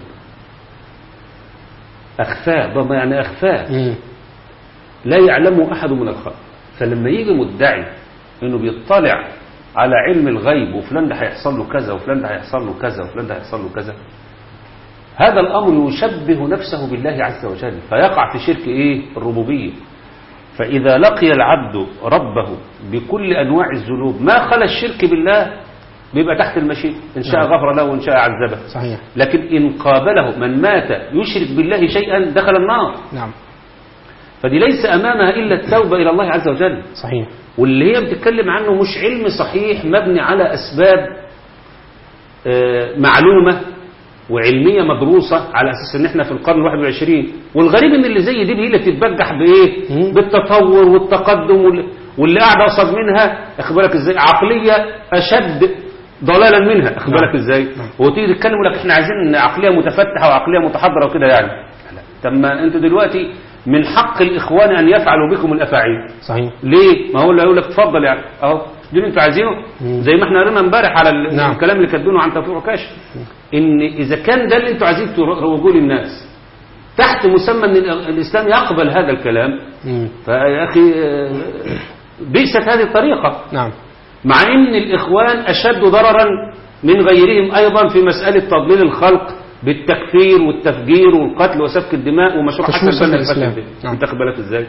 أخفاه ضن يعني أخفاه مم. لا يعلمه أحد من الخلق فلما يجي مدعي انه بيطلع على علم الغيب وفلان ده هيحصل له كذا وفلان ده هيحصل له كذا وفلان ده هيحصل له كذا هذا الامر يشبه نفسه بالله عز وجل فيقع في شرك ايه الربوبيه فاذا لقي العبد ربه بكل انواع الذنوب ما خلا الشرك بالله بيبقى تحت المشيئه ان شاء نعم. غفر له وان شاء عذبه صحيح لكن ان قابله من مات يشرك بالله شيئا دخل النار نعم فدي ليس امامها الا التوبه الى الله عز وجل صحيح واللي هي بتتكلم عنه مش علم صحيح مبني على أسباب آه، معلومة وعلمية مدروسة على أساس إن إحنا في القرن الواحد والعشرين والغريب إن اللي زي دي هي اللي بتتبجح بإيه؟ مم. بالتطور والتقدم وال- واللي قاعدة قصاد منها أخد بالك إزاي؟ عقلية أشد ضلالا منها أخد بالك إزاي؟ وتيجي تتكلم يقول لك إحنا عايزين عقلية متفتحة وعقلية متحضرة وكده يعني لا. طب ما أنتوا دلوقتي من حق الإخوان أن يفعلوا بكم الأفاعيل صحيح ليه؟ ما هو اللي يقول لك اتفضل يعني اهو دي اللي انتوا عايزينه مم. زي ما احنا قرينا امبارح على ال- نعم. الكلام اللي كاتبينه عن توفيق عكاش ان اذا كان ده اللي انتوا عايزين تروجوه للناس تحت مسمى ان ال- الاسلام يقبل هذا الكلام مم. فيا اخي آه، بئست هذه الطريقه نعم مع ان الاخوان اشد ضررا من غيرهم ايضا في مساله تضليل الخلق بالتكفير والتفجير والقتل وسفك الدماء ومشروع حتى تشويش البلد الإسلام. الفاسد ده. نعم. انت واخد بالك ازاي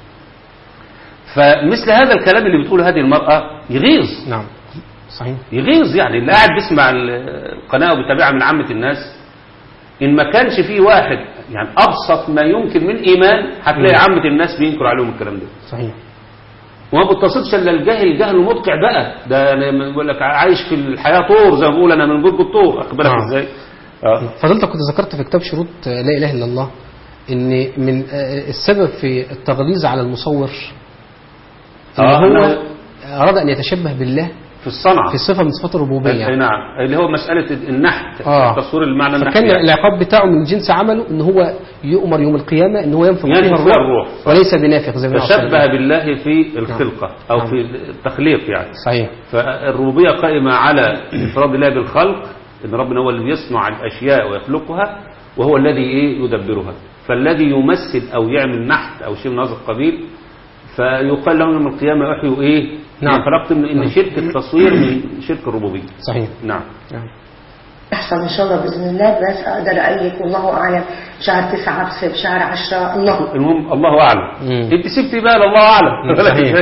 فمثل هذا الكلام اللي بتقوله هذه المرأة يغيظ نعم صحيح يغيظ يعني اللي قاعد بيسمع ال- القناة وبيتابعها من عامة الناس إن ما كانش فيه واحد يعني أبسط ما يمكن من إيمان هتلاقي مم. عامة الناس بينكر عليهم الكلام ده صحيح وما بتصدش الا الجاهل الجهل المدقع بقى ده أنا بقول لك عايش في الحياه طور زي ما بقول انا من برج الطور واخد بالك نعم. ازاي؟ اه فضلتك كنت ذكرت في كتاب شروط لا إله إلا الله إن من آه، السبب في التغليظ على المصور إن آه، هو أنا- أراد أن يتشبه بالله في الصنعه في صفة من صفات الربوبية أي يعني. نعم اللي هو مساله النحت آه. تصوير المعنى النحت فكان يعني. العقاب بتاعه من جنس عمله ان هو يؤمر يوم القيامة ان هو ينفخ ينفخ فيه فيها الروح الروح. وليس بنافخ زي ما تشبه العصر. بالله في الخلقه او نعم. في التخليق يعني صحيح فالربوبيه قائمه على افراد الله بالخلق ان ربنا هو اللي يصنع الاشياء ويخلقها وهو الذي ايه يدبرها فالذي يمثل او يعمل نحت او شيء من هذا القبيل فيقال له يوم القيامه احيوا ايه نعم. ما خلقت من ان نعم. شرك التصوير من شرك الربوبيه صحيح نعم نعم. يحصل ان شاء الله باذن الله بس اقدر اقول لك والله اعلم شهر تسعة بس بشهر عشرة الله المهم الله اعلم مم. انت سبتي بقى الله اعلم مم، صحيح.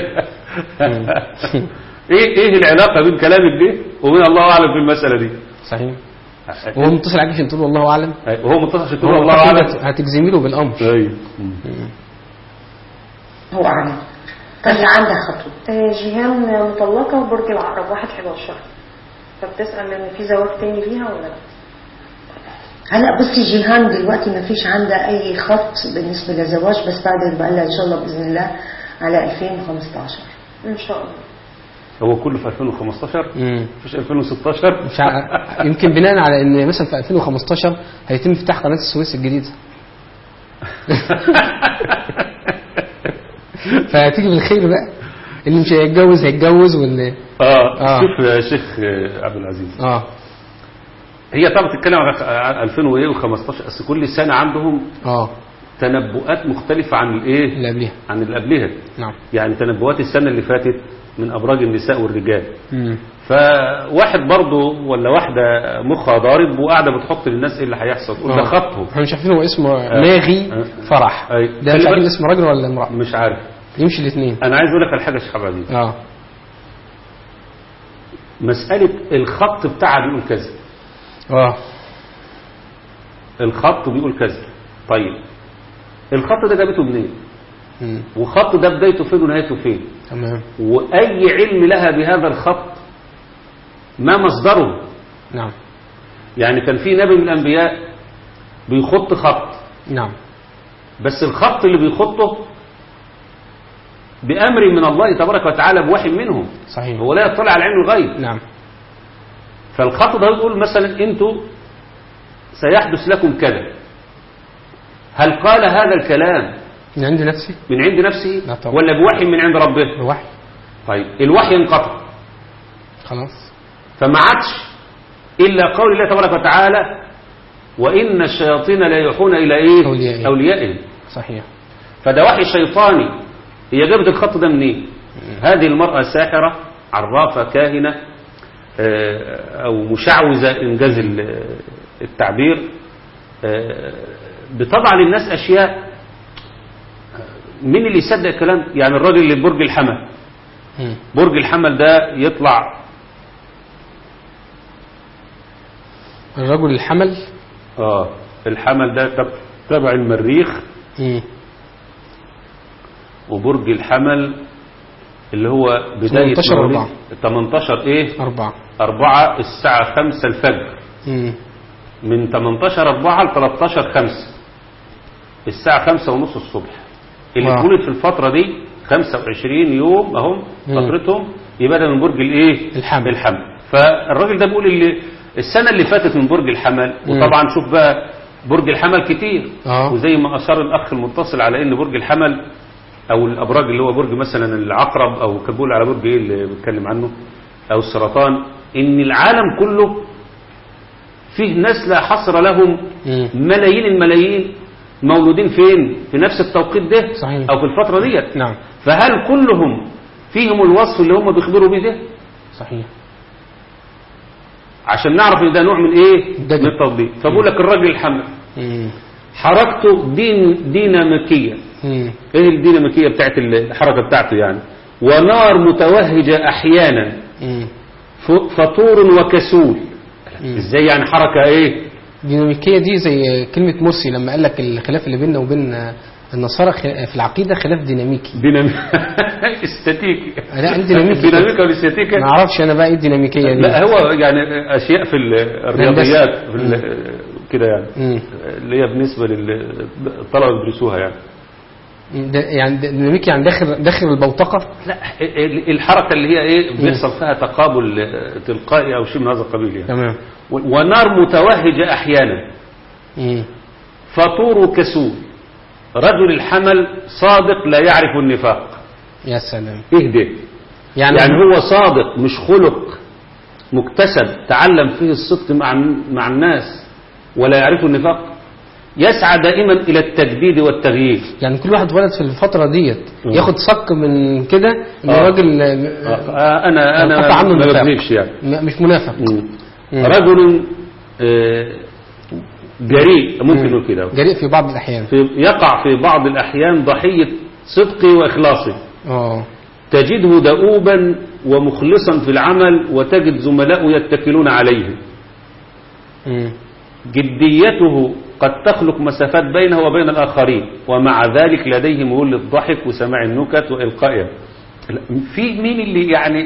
ايه ايه العلاقه بين كلامك دي وبين الله اعلم في المساله دي صحيح وهو متصل عليك عشان تقول والله اعلم وهو متصل عشان تقول هو الله اعلم هتجزمي له بالامر ايوه هو اعلم طيب عندها خطوة آه، جيهان مطلقة برج العقرب 1 11 فبتسأل ان في زواج تاني ليها ولا لا هلا بصي جيهان دلوقتي ما فيش عندها اي خط بالنسبه للزواج بس بعد بقى لها ان شاء الله باذن الله على 2015 ان شاء الله هو كله في 2015 مم. مفيش 2016 مش ع... يمكن بناء على ان مثلا في 2015 هيتم افتتاح قناه السويس الجديده فهتيجي بالخير بقى اللي مش هيتجوز هيتجوز واللي اه آه. شوف يا شيخ آه، عبد العزيز اه هي طبعا بتتكلم عن 2015 اصل كل سنه عندهم اه تنبؤات مختلفه عن الايه اللي قبلها عن اللي قبلها نعم يعني تنبؤات السنه اللي فاتت من ابراج النساء والرجال مم. فواحد برضه ولا واحده مخها ضارب وقاعده بتحط للناس ايه اللي هيحصل تقول ده آه. خطهم احنا مش عارفين هو اسمه ماغي آه. فرح أي. ده مش خلي عارفين بالك- اسم راجل ولا امرأة مش عارف يمشي الاثنين انا عايز اقول لك على حاجه يا شيخ عبد العزيز اه مساله الخط بتاعها بيقول كذا اه الخط بيقول كذا طيب الخط ده جابته منين مم. والخط ده بدايته فين ونهايته فين تمام واي علم لها بهذا الخط ما مصدره نعم يعني كان في نبي من الانبياء بيخط خط نعم بس الخط اللي بيخطه بأمر من الله تبارك وتعالى بوحي منه صحيح هو لا يطلع على علم الغيب نعم فالخط ده يقول مثلا انتوا سيحدث لكم كذا هل قال هذا الكلام من عند نفسي من عند نفسه لا طبعا. ولا بوحي من عند ربه الوحي طيب الوحي انقطع خلاص فما عادش إلا قول الله تبارك وتعالى وإن الشياطين لا يوحون إلى إيه أوليائهم. أوليائهم صحيح فده وحي شيطاني هي جابت الخط ده منين هذه المرأة ساحرة عرافة كاهنة آه، أو مشعوذة إنجاز ال- التعبير آه، بتضع للناس أشياء مين اللي يصدق الكلام يعني الراجل اللي في برج الحمل مم. برج الحمل ده يطلع الرجل الحمل اه الحمل ده تب- تبع المريخ مم. وبرج الحمل اللي هو بداية 18 مواليد- أربعة. 18 ايه أربعة أربعة الساعة خمسة الفجر مم. من 18 أربعة ل 13 خمسة الساعة خمسة ونص الصبح اللي واو. اتولد في الفترة دي 25 يوم اهم مم. فترتهم يبقى ده من برج الايه الحمل. الحمل فالراجل ده بيقول اللي السنة اللي فاتت من برج الحمل مم. وطبعا شوف بقى برج الحمل كتير آه. وزي ما أشار الأخ المتصل على إن برج الحمل أو الأبراج اللي هو برج مثلا العقرب أو كان بيقول على برج إيه اللي بيتكلم عنه أو السرطان إن العالم كله فيه ناس لا حصر لهم مم. ملايين الملايين مولودين فين في نفس التوقيت ده صحيح. أو في الفترة ديت نعم فهل كلهم فيهم الوصف اللي هم بيخبروا بيه ده صحيح عشان نعرف ان ده نوع من ايه دجل. من التضليل فبقول لك الراجل الحمل مم. حركته دين ديناميكيه مم. ايه الديناميكيه بتاعت الحركه بتاعته يعني ونار متوهجه احيانا مم. ف- فطور وكسول ازاي يعني حركه ايه الديناميكية دي زي كلمة مرسي لما قال لك الخلاف اللي بيننا وبين النصارى خ- في العقيدة خلاف ديناميكي دينامي استاتيكي لا الديناميكي الديناميكا والاستاتيكا ما اعرفش انا بقى ايه الديناميكية دي لا هو يعني اشياء في ال- الرياضيات في ال- كده يعني مم. اللي هي بالنسبه للطلبه اللي بيدرسوها يعني ده يعني ده- ديناميكي يعني داخل داخل البوتقة لا ال- الحركه اللي هي ايه بيحصل فيها تقابل آه، تلقائي او شيء من هذا القبيل يعني تمام و- ونار متوهجه احيانا مم. فطور كسول رجل الحمل صادق لا يعرف النفاق يا سلام اهدى يعني, يعني هو صادق مش خلق مكتسب تعلم فيه الصدق مع مع الناس ولا يعرف النفاق يسعى دائما الى التجديد والتغيير يعني كل واحد ولد في الفترة ديت مم. ياخد صك من كده ان آه. الراجل آه، انا انا قطع عنه ما النفاق. ببنيش يعني م- مش منافق مم. مم. رجل آه، جريء ممكن نقول كده جريء في بعض الأحيان في يقع في بعض الأحيان ضحية صدقه وإخلاصه اه تجده دؤوبا ومخلصا في العمل وتجد زملاء يتكلون عليه مم. جديته قد تخلق مسافات بينه وبين الآخرين ومع ذلك لديه ميول للضحك وسماع النكت وإلقائها لا، في مين اللي يعني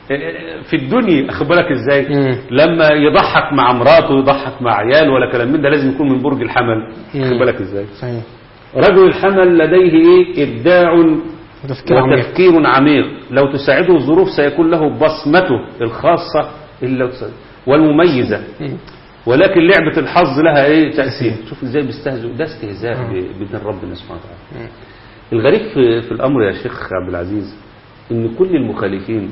في الدنيا اخد بالك ازاي مم. لما يضحك مع مراته يضحك مع عيال ولا كلام من ده لازم يكون من برج الحمل مم. اخد بالك ازاي صحيح رجل الحمل لديه ايه ابداع تفكير عميق وتفكير عميق لو تساعده الظروف سيكون له بصمته الخاصة اللي لو تساعده والمميزة مم. ولكن لعبة الحظ لها ايه تأثير شوف ازاي بيستهزئ ده استهزاء آه. ب- بدين ربنا سبحانه وتعالى مم. الغريب في, في الأمر يا شيخ عبد العزيز إن كل المخالفين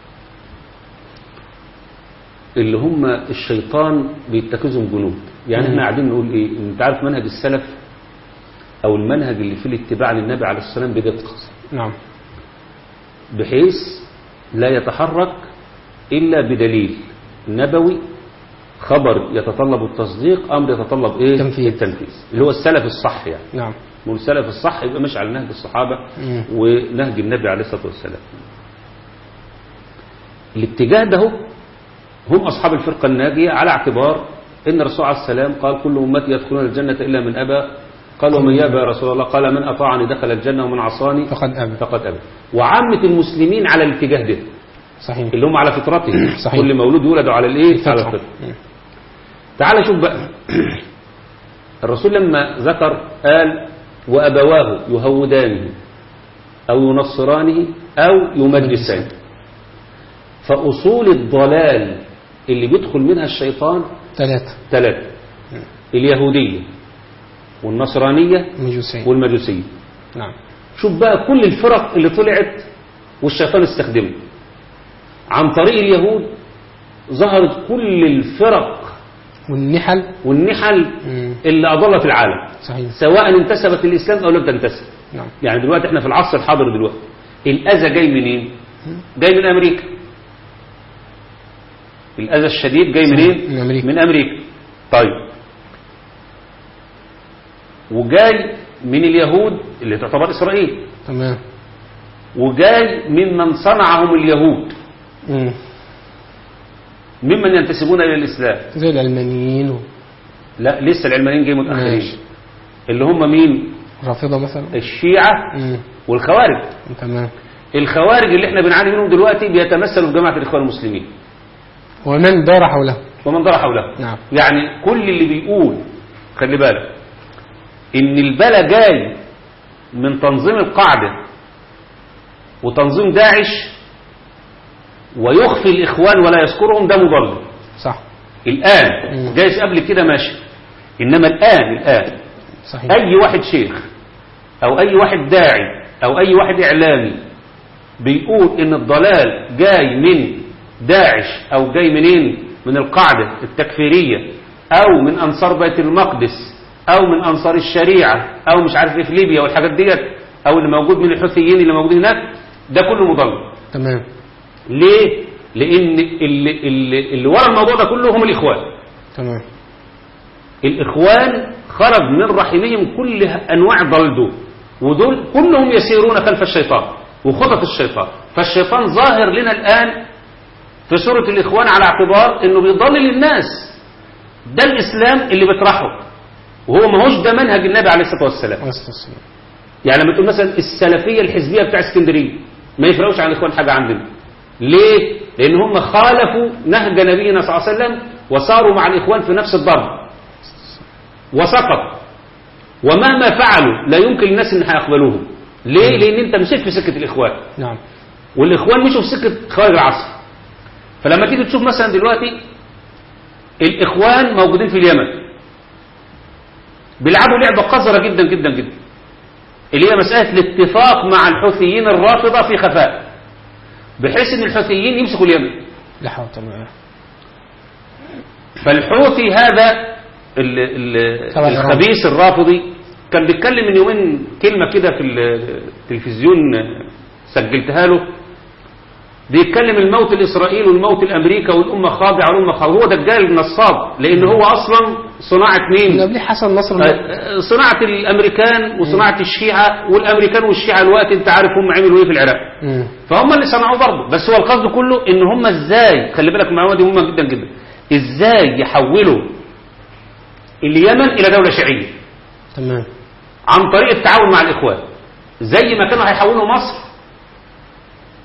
اللي هم الشيطان بيتخذهم جنود يعني مم. احنا قاعدين نقول ايه انت عارف منهج السلف او المنهج اللي فيه الاتباع للنبي عليه الصلاه والسلام بدقه نعم بحيث لا يتحرك الا بدليل نبوي خبر يتطلب التصديق امر يتطلب ايه تنفيذ. التنفيذ اللي هو السلف الصح يعني نعم والسلف الصح يبقى ماشي على نهج الصحابة مم. ونهج النبي عليه الصلاة والسلام الاتجاه ده هو- هم أصحاب الفرقة الناجية على اعتبار إن الرسول عليه السلام قال كل أمتي يدخلون الجنة إلا من أبى قال ومن يابى يا رسول الله قال من أطاعني دخل الجنة ومن عصاني فقد أبى فقد أبى وعامة المسلمين على الاتجاه ده صحيح اللي هم على فطرتهم صحيح. كل مولود يولد على الايه على الفطرة. الفطره تعال شوف بقى الرسول لما ذكر قال وأبواه يهودانه أو ينصرانه أو يمجسانه فأصول الضلال اللي بيدخل منها الشيطان ثلاثة ثلاثة اليهودية والنصرانية مجوسين والمجوسية نعم شوف بقى كل الفرق اللي طلعت والشيطان استخدمه عن طريق اليهود ظهرت كل الفرق والنحل والنحل مم. اللي أضلت العالم صحيح سواء انتسبت للإسلام أو لم تنتسب نعم يعني دلوقتي احنا في العصر الحاضر دلوقتي الأذى جاي منين جاي من أمريكا الأذى الشديد جاي منين من أمريكا. من أمريكا طيب وجاي من اليهود اللي تعتبر إسرائيل تمام وجاي ممن صنعهم اليهود مم. ممن ينتسبون إلى الإسلام زي العلمانيين لا لسه العلمانيين جاي متأخرين ماشي. اللي هم مين والرافضة مثلا الشيعة مم. والخوارج تمام الخوارج اللي احنا بنعاني منهم دلوقتي بيتمثلوا في جماعة الإخوان المسلمين ومن دار حوله ومن دار حوله نعم يعني كل اللي بيقول خلي بالك ان البلا جاي من تنظيم القاعدة وتنظيم داعش ويخفي الإخوان ولا يذكرهم ده مضل صح الآن مم. جايز قبل كده ماشي إنما الآن الآن صحيح أي واحد شيخ أو أي واحد داعي أو أي واحد إعلامي بيقول إن الضلال جاي من داعش أو جاي منين من القاعدة التكفيرية أو من أنصار بيت المقدس أو من أنصار الشريعة أو مش عارف إيه في ليبيا والحاجات ديت أو اللي موجود من الحوثيين اللي موجودين هناك ده كله مضل تمام ليه؟ لأن اللي, اللي, اللي ورا الموضوع ده كله هم الإخوان تمام الإخوان خرج من رحمهم كل أنواع ضلدو ودول كلهم يسيرون خلف الشيطان وخطط الشيطان فالشيطان ظاهر لنا الآن في سورة الإخوان على اعتبار أنه بيضلل الناس ده الإسلام اللي بيطرحه وهو ما هوش ده منهج النبي عليه الصلاة والسلام واستسلم يعني لما تقول مثلا السلفية الحزبية بتاع اسكندرية ما يفرقوش عن الإخوان حاجة عندنا ليه؟ لأن هم خالفوا نهج نبينا صلى الله عليه وسلم وصاروا مع الإخوان في نفس الضرب وسقط ومهما فعلوا لا يمكن للناس ان هيقبلوهم ليه لان انت مشيت في سكه الاخوان نعم والاخوان مشوا في سكه خوارج العصر فلما تيجي تشوف مثلا دلوقتي الاخوان موجودين في اليمن بيلعبوا لعبه قذره جدا جدا جدا اللي هي مساله الاتفاق مع الحوثيين الرافضه في خفاء بحيث ان الحوثيين يمسكوا اليمن لا حول ولا قوة فالحوثي هذا ال ال طبعا إيران. الخبيث الرافضي كان بيتكلم من يومين كلمة كده في التلفزيون سجلتها له بيتكلم الموت الإسرائيلي والموت الأمريكا والأمة خاضعة والأمة خاضعة هو دجال نصاب لأن هو أصلا صناعة من مين؟ قبل حسن نصر الله آه، صناعة الأمريكان وصناعة الشيعة والأمريكان والشيعة الوقت أنت عارف هم عملوا إيه في العراق مم. فهم اللي صنعوه برضه بس هو القصد كله ان هم ازاي خلي بالك المعلومه دي مهمه جدا جدا ازاي يحولوا اليمن الى دوله شيعيه تمام عن طريق التعاون مع الاخوان زي ما كانوا هيحولوا مصر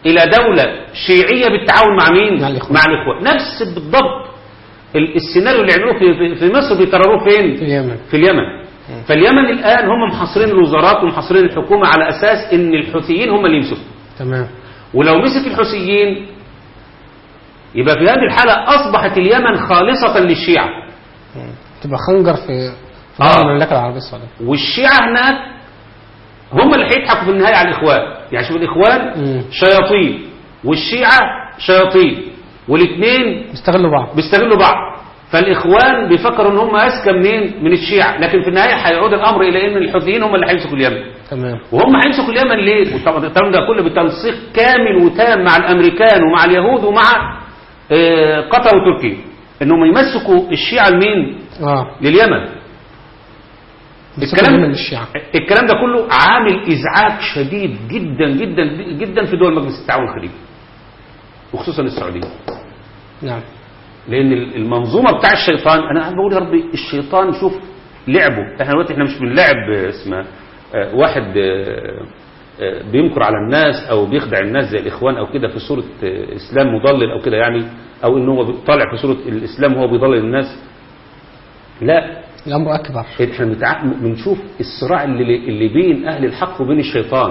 إلى دولة شيعية بالتعاون مع مين؟ مع الإخوان. مع الإخوان نفس بالضبط ال- السيناريو اللي عملوه في, في- في مصر بيكرروه فين؟ في اليمن في اليمن فاليمن الآن هم محاصرين الوزارات ومحاصرين الحكومة على أساس إن الحوثيين هم اللي يمسكوا تمام ولو مسك الحوثيين يبقى في هذه الحالة أصبحت اليمن خالصة للشيعة تبقى خنجر في في آه. المملكة العربية السعودية والشيعة هناك هم اللي هيضحكوا في النهاية على الإخوان يعني شوف الإخوان مم. شياطين والشيعة شياطين والاثنين بيستغلوا بعض بيستغلوا بعض فالإخوان بيفكروا إن هم أذكى منين من الشيعة لكن في النهاية هيعود الأمر إلى إن الحوثيين هم اللي هيمسكوا اليمن تمام وهم هيمسكوا اليمن ليه؟ وطبعا الكلام ده كله بتنسيق كامل وتام مع الامريكان ومع اليهود ومع آه، قطر وتركيا انهم يمسكوا الشيعة لمين؟ اه لليمن الكلام من الشيعة الكلام ده كله عامل ازعاج شديد جدا جدا جدا في دول مجلس التعاون الخليجي وخصوصا السعوديه نعم لان المنظومه بتاع الشيطان انا قاعد بقول يا ربي الشيطان شوف لعبه احنا دلوقتي احنا مش بنلعب اسمه آه، واحد آه، آه، بيمكر على الناس او بيخدع الناس زي الاخوان او كده في صوره آه، اسلام مضلل او كده يعني او ان هو طالع في صوره الاسلام وهو بيضلل الناس لا الأمر أكبر احنا بنتع- بنشوف الصراع اللي, اللي بين اهل الحق وبين الشيطان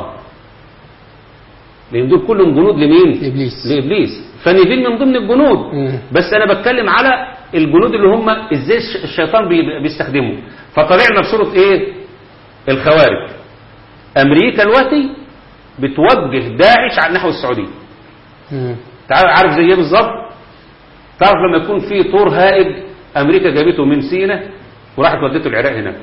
لان دول كلهم جنود لمين لإبليس. لابليس فنيفين من ضمن الجنود مم. بس انا بتكلم على الجنود اللي هم ازاي الش- الشيطان بي- بيستخدمه فطلعنا بصوره ايه الخوارج امريكا دلوقتي بتوجه داعش على نحو السعوديه مم. تعال عارف زي ايه بالظبط تعرف لما يكون في طور هائج امريكا جابته من سينا وراحت ودته العراق هناك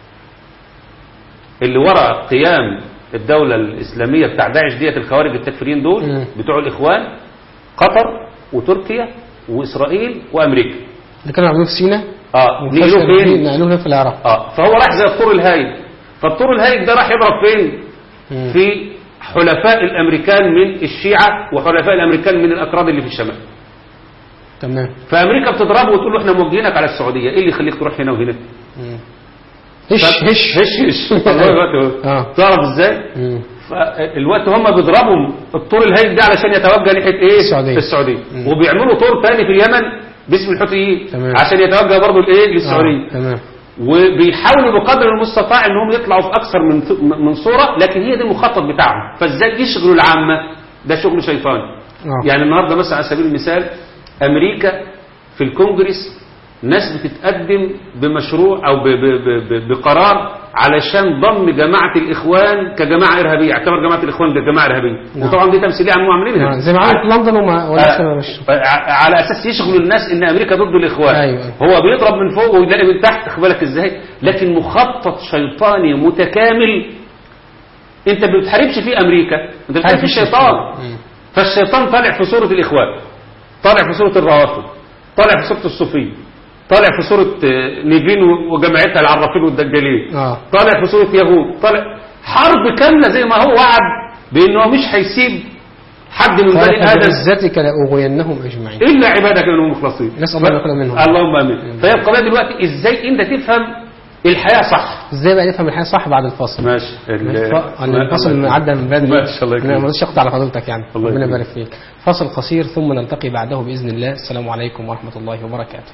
اللي ورا قيام الدولة الإسلامية بتاع داعش ديت الخوارج التكفيريين دول مم. بتوع الإخوان قطر وتركيا وإسرائيل وأمريكا اللي كانوا عاملين في سينا اه نقلوه فين؟ نقلوه في العراق اه فهو راح زي الطور الهائج فالطور الهائج ده راح يضرب فين؟ مم. في حلفاء الأمريكان من الشيعة وحلفاء الأمريكان من الأكراد اللي في الشمال تمام فامريكا بتضربه وتقول له احنا موجهينك على السعوديه ايه اللي يخليك تروح هنا وهنا مم. هش هش هش هش والله الوقت آه. تعرف ازاي مم. فالوقت هم بيضربوا الطور الهائج ده علشان يتوجه ناحيه ايه السعودية. السعوديه مم. وبيعملوا طور تاني في اليمن باسم الحوثيين تمام. عشان يتوجه برضه لايه للسعوديه آه. تمام وبيحاولوا بقدر المستطاع انهم يطلعوا في اكثر من من صوره لكن هي دي المخطط بتاعهم فازاي يشغلوا العامه ده شغل شيطاني آه. يعني النهارده مثلا على سبيل المثال امريكا في الكونجرس ناس بتتقدم بمشروع او ب ب ب ب بقرار علشان ضم جماعه الاخوان كجماعه ارهابيه اعتبر جماعه الاخوان ده جماعه ارهابيه نعم. وطبعا دي تمثيليه عم عاملينها آه. زي ما عملت في لندن وما ولا مش آه، على اساس يشغلوا الناس ان امريكا ضد الاخوان أيوة. هو بيضرب من فوق ويلاقي من تحت خد بالك ازاي لكن مخطط شيطاني متكامل انت ما بتحاربش فيه امريكا انت بتحارب فيه الشيطان مم. فالشيطان طالع في صوره الاخوان طالع في صوره الروافض طالع في صوره الصوفيه طالع في صوره آه، نيفين وجماعتها العرافين والدجالين آه. طالع في صوره يهود طالع حرب كامله زي ما هو وعد بانه مش هيسيب حد من قال بني ادم فبعزتك لأغوينهم أجمعين الا عبادك منهم مخلصين نسأل الله أن يكون منهم. اللهم امين فهي القضيه دلوقتي ازاي انت تفهم الحياه صح ازاي بقى نفهم الحياة صح بعد الفاصل ماشي أن الفصل عدى من بدري ما شاء الله انا يكرمك. ما رضيتش اقطع على فضيلتك يعني الله ربنا يكرمك. يبارك فيك فاصل قصير ثم نلتقي بعده باذن الله السلام عليكم ورحمه الله وبركاته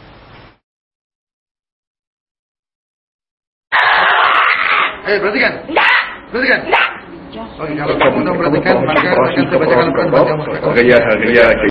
Eh, perhatikan. Perhatikan. Oh, kalau kamu nak perhatikan, maka akan saya bacakan Al-Quran pada masyarakat.